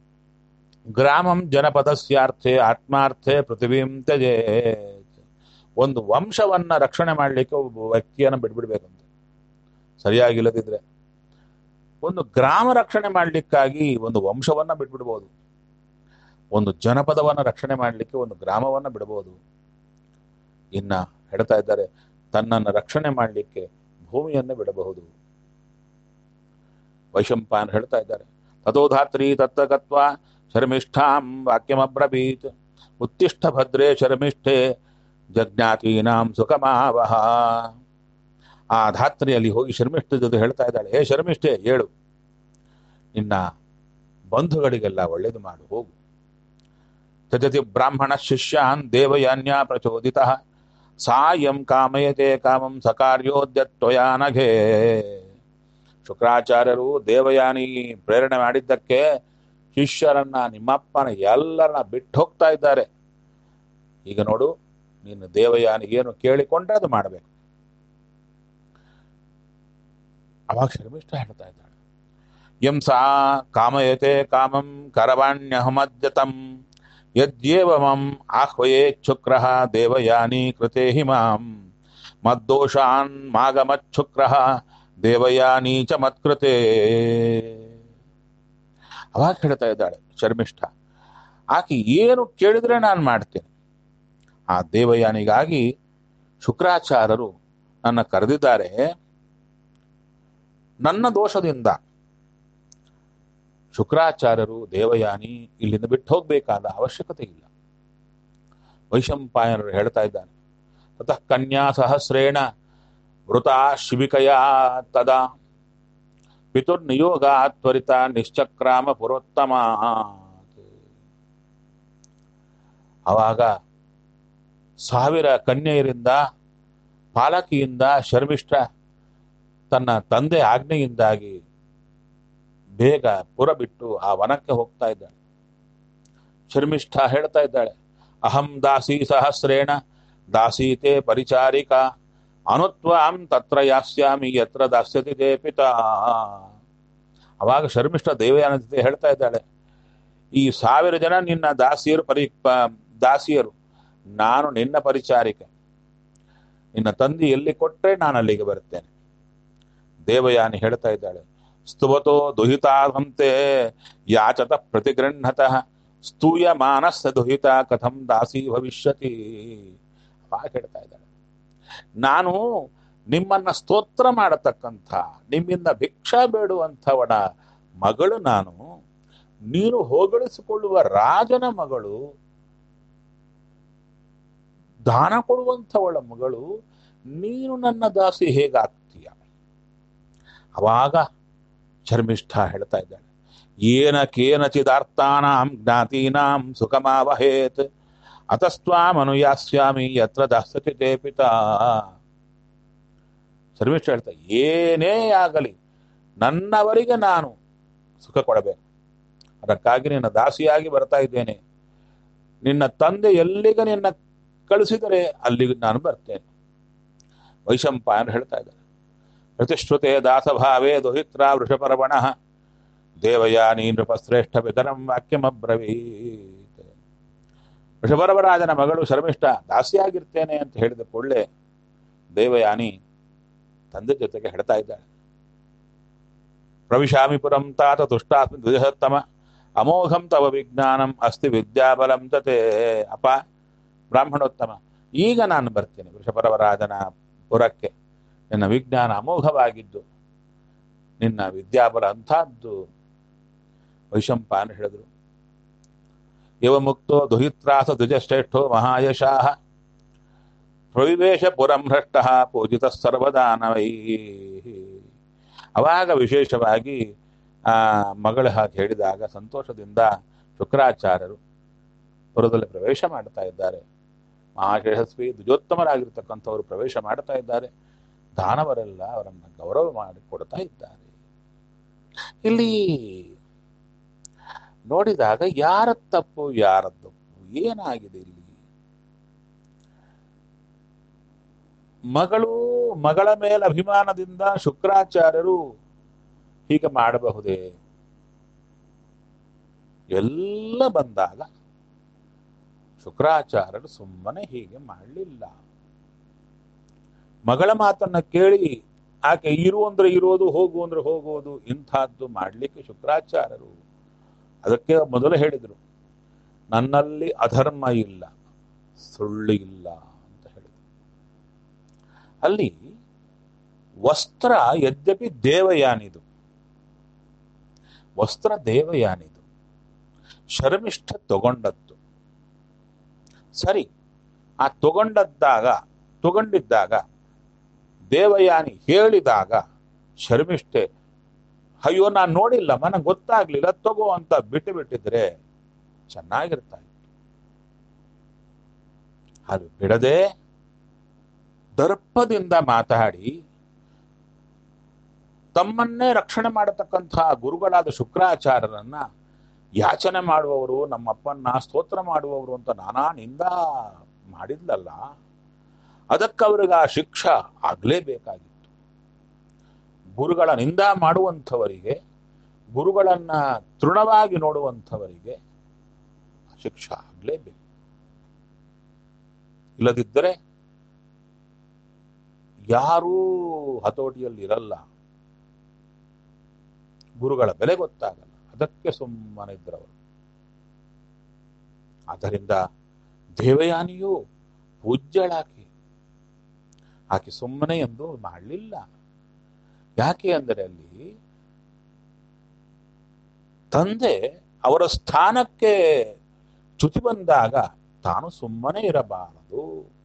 ಗ್ರಾಮಂ ಜನಪದಸ್ಯಾರ್ಥೆ ಆತ್ಮಾರ್ಥೆ ಪೃಥಿವೀಂ ತ್ಯಜೇತ್ ಒಂದು ವಂಶವನ್ನ ರಕ್ಷಣೆ ಮಾಡಲಿಕ್ಕೆ ಒಬ್ಬ ವ್ಯಕ್ತಿಯನ್ನು ಬಿಡ್ಬಿಡ್ಬೇಕಂತೆ ಸರಿಯಾಗಿಲ್ಲದಿದ್ರೆ ಒಂದು ಗ್ರಾಮ ರಕ್ಷಣೆ ಮಾಡಲಿಕ್ಕಾಗಿ ಒಂದು ವಂಶವನ್ನ ಬಿಟ್ಬಿಡ್ಬೋದು ಒಂದು ಜನಪದವನ್ನ ರಕ್ಷಣೆ ಮಾಡಲಿಕ್ಕೆ ಒಂದು ಗ್ರಾಮವನ್ನ ಬಿಡಬಹುದು ಇನ್ನ ಹೇಳ್ತಾ ಇದ್ದಾರೆ ತನ್ನನ್ನು ರಕ್ಷಣೆ ಮಾಡಲಿಕ್ಕೆ ಭೂಮಿಯನ್ನೇ ಬಿಡಬಹುದು ವೈಶಂಪಾಯನ್ ಹೇಳ್ತಾ ಇದ್ದಾರೆ ತಥೋಧಾತ್ರಿ ತತ್ತಗತ್ವ ಶರ್ಮಿಷ್ಠಾಂ ವಾಕ್ಯಮಬ್ರವೀತ್ ಉತ್ತಿಷ್ಠ ಭದ್ರೇ ಶರ್ಮಿಷ್ಠೆ ಜಜ್ಞಾತೀನಾಂ ಸುಖಮಾವಹ ಆ ಧಾತ್ರಿಯಲ್ಲಿ ಹೋಗಿ ಶರ್ಮಿಷ್ಠ ಜೊತೆ ಹೇಳ್ತಾ ಇದ್ದಾಳೆ ಹೇ ಶರ್ಮಿಷ್ಠೆ ಹೇಳು ನಿನ್ನ ಬಂಧುಗಳಿಗೆಲ್ಲ ಒಳ್ಳೇದು ಮಾಡು ಹೋಗು ತಜತಿ ಬ್ರಾಹ್ಮಣ ಶಿಷ್ಯಾನ್ ದೇವಯಾನ್ಯ ಪ್ರಚೋದಿತ ಸಾಯಂ ಕಾಮಯತೆ ಕಾಮಂ ಸಕಾರ್ಯೋದ್ಯತ್ವಯಾ ನಘೇ ಶುಕ್ರಾಚಾರ್ಯರು ದೇವಯಾನಿ ಪ್ರೇರಣೆ ಮಾಡಿದ್ದಕ್ಕೆ ಶಿಷ್ಯರನ್ನ ನಿಮ್ಮಪ್ಪನ ಎಲ್ಲರನ್ನ ಬಿಟ್ಟು ಹೋಗ್ತಾ ಇದ್ದಾರೆ ಈಗ ನೋಡು ನೀನು ದೇವಯಾನಿ ಏನು ಕೇಳಿಕೊಂಡ್ರೆ ಅದು ಮಾಡಬೇಕು ಅವಾಗ ಶರ್ಮಿಷ್ಠ ಹೇಳ್ತಾ ಇದ್ದಾಳೆ ಯಂ ಸಾ ಕಾಮಯತೆ ಕಾಮಂ ಕರವಾಣ್ಯಹಮದ್ಯತಂ ಯದ್ಯೇವ ಮಂ ಆಹ್ವಯೇಚ್ಛುಕ್ರ ದೇವಯಾನಿ ಕೃತೆ ಹಿಮಾಂ ಮದ್ದೋಷಾನ್ ಮಾಗಮಚ್ಛುಕ್ರ ದೇವಯಾನಿ ಚ ಮತ್ಕೃತೆ ಅವಾಗ ಹೇಳ್ತಾ ಇದ್ದಾಳೆ ಶರ್ಮಿಷ್ಠ ಆಕೆ ಏನು ಕೇಳಿದ್ರೆ ನಾನು ಮಾಡ್ತೇನೆ ಆ ದೇವಯಾನಿಗಾಗಿ ಶುಕ್ರಾಚಾರ್ಯರು ನನ್ನ ಕರೆದಿದ್ದಾರೆ ನನ್ನ ದೋಷದಿಂದ ಶುಕ್ರಾಚಾರ್ಯರು ದೇವಯಾನಿ ಇಲ್ಲಿಂದ ಬಿಟ್ಟು ಹೋಗ್ಬೇಕಾದ ಅವಶ್ಯಕತೆ ಇಲ್ಲ ವೈಶಂಪಾಯನರು ಹೇಳ್ತಾ ಇದ್ದಾನೆ ತತಃ ಕನ್ಯಾ ಸಹಸ್ರೇಣ ವೃತ ಶಿಬಿಕಯ ತದಾ ಪಿತುರ್ನಿಯೋಗ ತ್ವರಿತ ನಿಶ್ಚಕ್ರಾಮ ಪುರೋತ್ತಮ ಅವಾಗ ಸಾವಿರ ಕನ್ಯೆಯರಿಂದ ಪಾಲಕಿಯಿಂದ ಶರ್ಮಿಷ್ಠ ತನ್ನ ತಂದೆ ಆಜ್ಞೆಯಿಂದಾಗಿ ಬೇಗ ಪುರ ಬಿಟ್ಟು ಆ ವನಕ್ಕೆ ಹೋಗ್ತಾ ಇದ್ದಾಳೆ ಶರ್ಮಿಷ್ಠ ಹೇಳ್ತಾ ಇದ್ದಾಳೆ ಅಹಂ ದಾಸಿ ಸಹಸ್ರೇಣ ದಾಸೀತೆ ಪರಿಚಾರಿಕ ಅನುತ್ವಾಂ ತತ್ರ ಯಾಸ್ಯಾಮಿ ಯತ್ರ ದಾಸ್ಯತಿ ತೇ ಪಿತಾ ಅವಾಗ ಶರ್ಮಿಷ್ಠ ದೇವಯಾನ ಜೊತೆ ಹೇಳ್ತಾ ಇದ್ದಾಳೆ ಈ ಸಾವಿರ ಜನ ನಿನ್ನ ದಾಸಿಯರು ಪರಿ ಪ- ದಾಸಿಯರು ನಾನು ನಿನ್ನ ಪರಿಚಾರಿಕೆ ನಿನ್ನ ತಂದೆ ಎಲ್ಲಿ ಕೊಟ್ಟರೆ ನಾನು ಅಲ್ಲಿಗೆ ಬರ್ತೇನೆ ದೇವಯಾನಿ ಹೇಳ್ತಾ ಇದ್ದಾಳೆ ಸ್ತುವತೋ ದುಹಿತಾಹಂತೆ ಯಾಚತ ಪ್ರತಿಗೃಹತಃ ಸ್ತೂಯ ಮಾನಸ ದುಹಿತ ಕಥಂ ದಾಸಿ ಭವಿಷ್ಯತಿ ಅವಾಗ ಹೇಳ್ತಾ ಇದ್ದಾಳೆ ನಾನು ನಿಮ್ಮನ್ನ ಸ್ತೋತ್ರ ಮಾಡತಕ್ಕಂಥ ನಿಮ್ಮಿಂದ ಭಿಕ್ಷಾ ಬೇಡುವಂಥವನ ಮಗಳು ನಾನು ನೀನು ಹೋಗಳಿಸಿಕೊಳ್ಳುವ ರಾಜನ ಮಗಳು ದಾನ ಕೊಡುವಂಥವಳ ಮಗಳು ನೀನು ನನ್ನ ದಾಸಿ ಹೇಗಾಗ್ತೀಯ ಅವಾಗ ಶರ್ಮಿಷ್ಠ ಹೇಳ್ತಾ ಇದ್ದಾಳೆ ಏನ ಕೇನಚಿದಾರ್ಥಾನಾಂ ಜ್ಞಾತೀನಾಂ ಸುಖಮಾವಹೇತ್ ಅತಸ್ತ್ವಾಮನುಯಾಸ್ಯಾಮಿ ಯತ್ರ ದಾಸ್ಯತಿ ತೇ ಪಿತಾ ಶರ್ಮಿಷ್ಠ ಹೇಳ್ತಾ ಏನೇ ಆಗಲಿ ನನ್ನವರಿಗೆ ನಾನು ಸುಖ ಕೊಡಬೇಕು ಅದಕ್ಕಾಗಿ ನಿನ್ನ ದಾಸಿಯಾಗಿ ಬರ್ತಾ ಇದ್ದೇನೆ ನಿನ್ನ ತಂದೆ ಎಲ್ಲಿಗೆ ನಿನ್ನ ಕಳಿಸಿದರೆ ಅಲ್ಲಿಗೆ ನಾನು ಬರ್ತೇನೆ ವೈಶಂಪಾಯನ ಹೇಳ್ತಾ ಇದ್ದಾರೆ ಪ್ರತಿಶ್ರುತೆ ದಾಸಭಾವೇ ದುಹಿತ್ರ ವೃಷಪರ್ವಣ ದೇವಯಾನಿ ನೃಪಶ್ರೇಷ್ಠ ಪಿತರಂ ವಾಕ್ಯಮಬ್ರವೀತ್ ವೃಷಪರ್ವರಾಜನ ಮಗಳು ಶರ್ಮಿಷ್ಠ ದಾಸಿಯಾಗಿರ್ತೇನೆ ಅಂತ ಹೇಳಿದ ಕೂಡಲೇ ದೇವಯಾನಿ ತಂದೆ ಜೊತೆಗೆ ಹೇಳ್ತಾ ಇದ್ದಾಳೆ ಪ್ರವಿಶಾಮಿ ಪುರಂ ತಾತ ತುಷ್ಟಾಸ್ಮಿ ದ್ವಿಜಸತ್ತಮ ಅಮೋಘಂ ತವ ವಿಜ್ಞಾನಂ ಅಸ್ತಿ ವಿದ್ಯಾಬಲಂ ತತೆ ಅಪ ಬ್ರಾಹ್ಮಣೋತ್ತಮ ಈಗ ನಾನು ಬರ್ತೇನೆ ವೃಷಪರವರಾಜನ ಪುರಕ್ಕೆ ನಿನ್ನ ವಿಜ್ಞಾನ ಅಮೋಘವಾಗಿದ್ದು ನಿನ್ನ ವಿದ್ಯಾಬಲ ಅಂಥದ್ದು ವೈಶಂಪಾಯನ ಹೇಳಿದರು ಇವ ಮುಕ್ತೋ ದುಹಿತ್ರಾಸ ದ್ವಿಜಶ್ರೇಷ್ಠೋ ಮಹಾಯಶಾಹ ಪ್ರವಿವೇಶ ಪುರಂ ಭ್ರಷ್ಟ ಪೂಜಿತ ಸರ್ವದಾನವೈ ಅವಾಗ ವಿಶೇಷವಾಗಿ ಆ ಮಗಳ ಹಾಗೆ ಹೇಳಿದಾಗ ಸಂತೋಷದಿಂದ ಶುಕ್ರಾಚಾರ್ಯರು ಪುರದಲ್ಲಿ ಪ್ರವೇಶ ಮಾಡ್ತಾ ಇದ್ದಾರೆ ಮಹಾಶೇಷಸ್ವಿ ದ್ವಿಜೋತ್ತಮರಾಗಿರ್ತಕ್ಕಂಥವರು ಪ್ರವೇಶ ಮಾಡ್ತಾ ಇದ್ದಾರೆ ದಾನವರೆಲ್ಲ ಅವರನ್ನ ಗೌರವ ಮಾಡಿ ಕೊಡ್ತಾ ಇದ್ದಾರೆ ಇಲ್ಲಿ ನೋಡಿದಾಗ ಯಾರ ತಪ್ಪು ಯಾರ ತಪ್ಪು ಏನಾಗಿದೆ ಇಲ್ಲಿ ಮಗಳು ಮಗಳ ಮೇಲೆ ಅಭಿಮಾನದಿಂದ ಶುಕ್ರಾಚಾರ್ಯರು ಹೀಗೆ ಮಾಡಬಹುದೇ ಎಲ್ಲ ಬಂದಾಗ ಶುಕ್ರಾಚಾರ್ಯರು ಸುಮ್ಮನೆ ಹೀಗೆ ಮಾಡಲಿಲ್ಲ ಮಗಳ ಮಾತನ್ನ ಕೇಳಿ ಆಕೆ ಇರು ಅಂದ್ರೆ ಇರೋದು ಹೋಗು ಅಂದ್ರೆ ಹೋಗುವುದು ಇಂಥದ್ದು ಮಾಡಲಿಕ್ಕೆ ಶುಕ್ರಾಚಾರ್ಯರು ಅದಕ್ಕೆ ಮೊದಲು ಹೇಳಿದರು ನನ್ನಲ್ಲಿ ಅಧರ್ಮ ಇಲ್ಲ ಸುಳ್ಳು ಇಲ್ಲ ಅಂತ ಹೇಳಿದರು ಅಲ್ಲಿ ವಸ್ತ್ರ ಯದ್ಯಪಿ ದೇವಯಾನಿದು ವಸ್ತ್ರ ದೇವಯಾನಿದು ಶರ್ಮಿಷ್ಠ ತಗೊಂಡದ್ದು ಸರಿ ಆ ತಗೊಂಡದ್ದಾಗ ತಗೊಂಡಿದ್ದಾಗ ದೇವಯಾನಿ ಹೇಳಿದಾಗ ಶರ್ಮಿಷ್ಠೆ ಅಯ್ಯೋ ನಾನು ನೋಡಿಲ್ಲ ನನಗೆ ಗೊತ್ತಾಗ್ಲಿಲ್ಲ ತಗೋ ಅಂತ ಬಿಟ್ಟು ಬಿಟ್ಟಿದ್ರೆ ಚೆನ್ನಾಗಿರ್ತಾ ಇತ್ತು ಅದು ಬಿಡದೆ ದರ್ಪದಿಂದ ಮಾತಾಡಿ ತಮ್ಮನ್ನೇ ರಕ್ಷಣೆ ಮಾಡತಕ್ಕಂತಹ ಗುರುಗಳಾದ ಶುಕ್ರಾಚಾರ್ಯರನ್ನ ಯಾಚನೆ ಮಾಡುವವರು ನಮ್ಮಪ್ಪನ್ನ ಸ್ತೋತ್ರ ಮಾಡುವವರು ಅಂತ ನಾನಾ ನಿಂದ ಮಾಡಿದ್ಲಲ್ಲ ಅದಕ್ಕವ್ರಿಗೆ ಆ ಶಿಕ್ಷಾ ಆಗ್ಲೇಬೇಕಾಗಿತ್ತು ಗುರುಗಳ ನಿಂದ ಮಾಡುವಂಥವರಿಗೆ ಗುರುಗಳನ್ನ ತೃಣವಾಗಿ ನೋಡುವಂಥವರಿಗೆ ಶಿಕ್ಷಾ ಆಗ್ಲೇಬೇಕು ಇಲ್ಲದಿದ್ದರೆ ಯಾರೂ ಹತೋಟಿಯಲ್ಲಿ ಇರಲ್ಲ ಗುರುಗಳ ಬೆಲೆ ಗೊತ್ತಾಗಲ್ಲ ಅದಕ್ಕೆ ಸುಮ್ಮನೆ ಇದ್ರವರು ಆದ್ದರಿಂದ ದೇವಯಾನಿಯು ಪೂಜ್ಯಳಾಕಿ ಆಕೆ ಸುಮ್ಮನೆ ಎಂದು ಮಾಡಲಿಲ್ಲ ಯಾಕೆ ಅಂದರೆ ಅಲ್ಲಿ ತಂದೆ ಅವರ ಸ್ಥಾನಕ್ಕೆ ಚ್ಯುತಿ ಬಂದಾಗ ತಾನು ಸುಮ್ಮನೆ ಇರಬಾರದು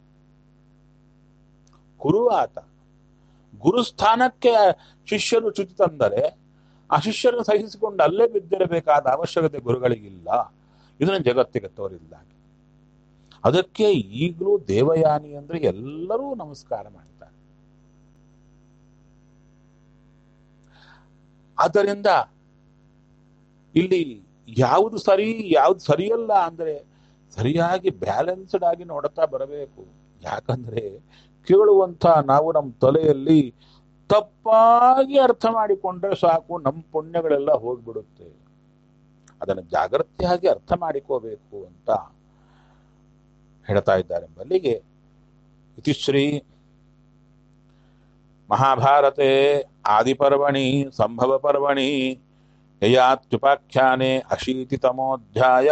ಗುರು ಆತ ಗುರುಸ್ಥಾನಕ್ಕೆ ಶಿಷ್ಯರು ಚ್ಯುತಿ ತಂದರೆ ಆ ಶಿಷ್ಯರನ್ನು ಸಹಿಸಿಕೊಂಡು ಅಲ್ಲೇ ಬಿದ್ದಿರಬೇಕಾದ ಅವಶ್ಯಕತೆ ಗುರುಗಳಿಗಿಲ್ಲ ಇದನ್ನು ಜಗತ್ತಿಗೆ ತೋರಿದ್ದಾಗೆ ಅದಕ್ಕೆ ಈಗಲೂ ದೇವಯಾನಿ ಅಂದ್ರೆ ಎಲ್ಲರೂ ನಮಸ್ಕಾರ ಮಾಡ್ತಾರೆ ಆದ್ದರಿಂದ ಇಲ್ಲಿ ಯಾವುದು ಸರಿ ಯಾವುದು ಸರಿಯಲ್ಲ ಅಂದ್ರೆ ಸರಿಯಾಗಿ ಬ್ಯಾಲೆನ್ಸ್ಡ್ ಆಗಿ ನೋಡುತ್ತಾ ಬರಬೇಕು ಯಾಕಂದ್ರೆ ಕೇಳುವಂತ ನಾವು ನಮ್ಮ ತಲೆಯಲ್ಲಿ ತಪ್ಪಾಗಿ ಅರ್ಥ ಮಾಡಿಕೊಂಡ್ರೆ ಸಾಕು ನಮ್ಮ ಪುಣ್ಯಗಳೆಲ್ಲ ಹೋಗ್ಬಿಡುತ್ತೆ ಅದನ್ನು ಜಾಗ್ರತೆಯಾಗಿ ಅರ್ಥ ಮಾಡಿಕೋಬೇಕು ಅಂತ ಹೇಳ್ತಾ ಇದ್ದಾರೆ ಬಲ್ಲಿಗೆ ಇತಿಶ್ರೀ ಮಹಾಭಾರತೆ ಆದಿಪರ್ವಣಿ ಸಂಭವ ಪರ್ವಣಿ ಯಯಾತ್ಯುಪಾಖ್ಯಾನೆ ಅಶೀತಿತಮೋಧ್ಯಾಯ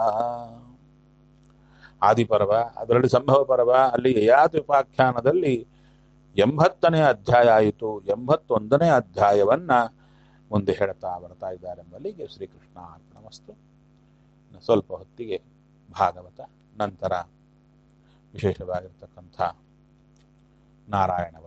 ಆದಿಪರ್ವ ಅದರಲ್ಲಿ ಸಂಭವ ಪರ್ವ ಅಲ್ಲಿ ಯಯಾತ್ಯುಪಾಖ್ಯಾನದಲ್ಲಿ ಎಂಬತ್ತನೇ ಅಧ್ಯಾಯ ಆಯಿತು ಎಂಬತ್ತೊಂದನೇ ಅಧ್ಯಾಯವನ್ನ ಮುಂದೆ ಹೇಳ್ತಾ ಬರ್ತಾ ಇದ್ದಾರೆ ಎಂಬಲ್ಲಿಗೆ ಶ್ರೀಕೃಷ್ಣ ಅರ್ಪಣಮಸ್ತು ಇನ್ನು ಸ್ವಲ್ಪ ಹೊತ್ತಿಗೆ ಭಾಗವತ ನಂತರ ವಿಶೇಷವಾಗಿರ್ತಕ್ಕಂಥ ನಾರಾಯಣ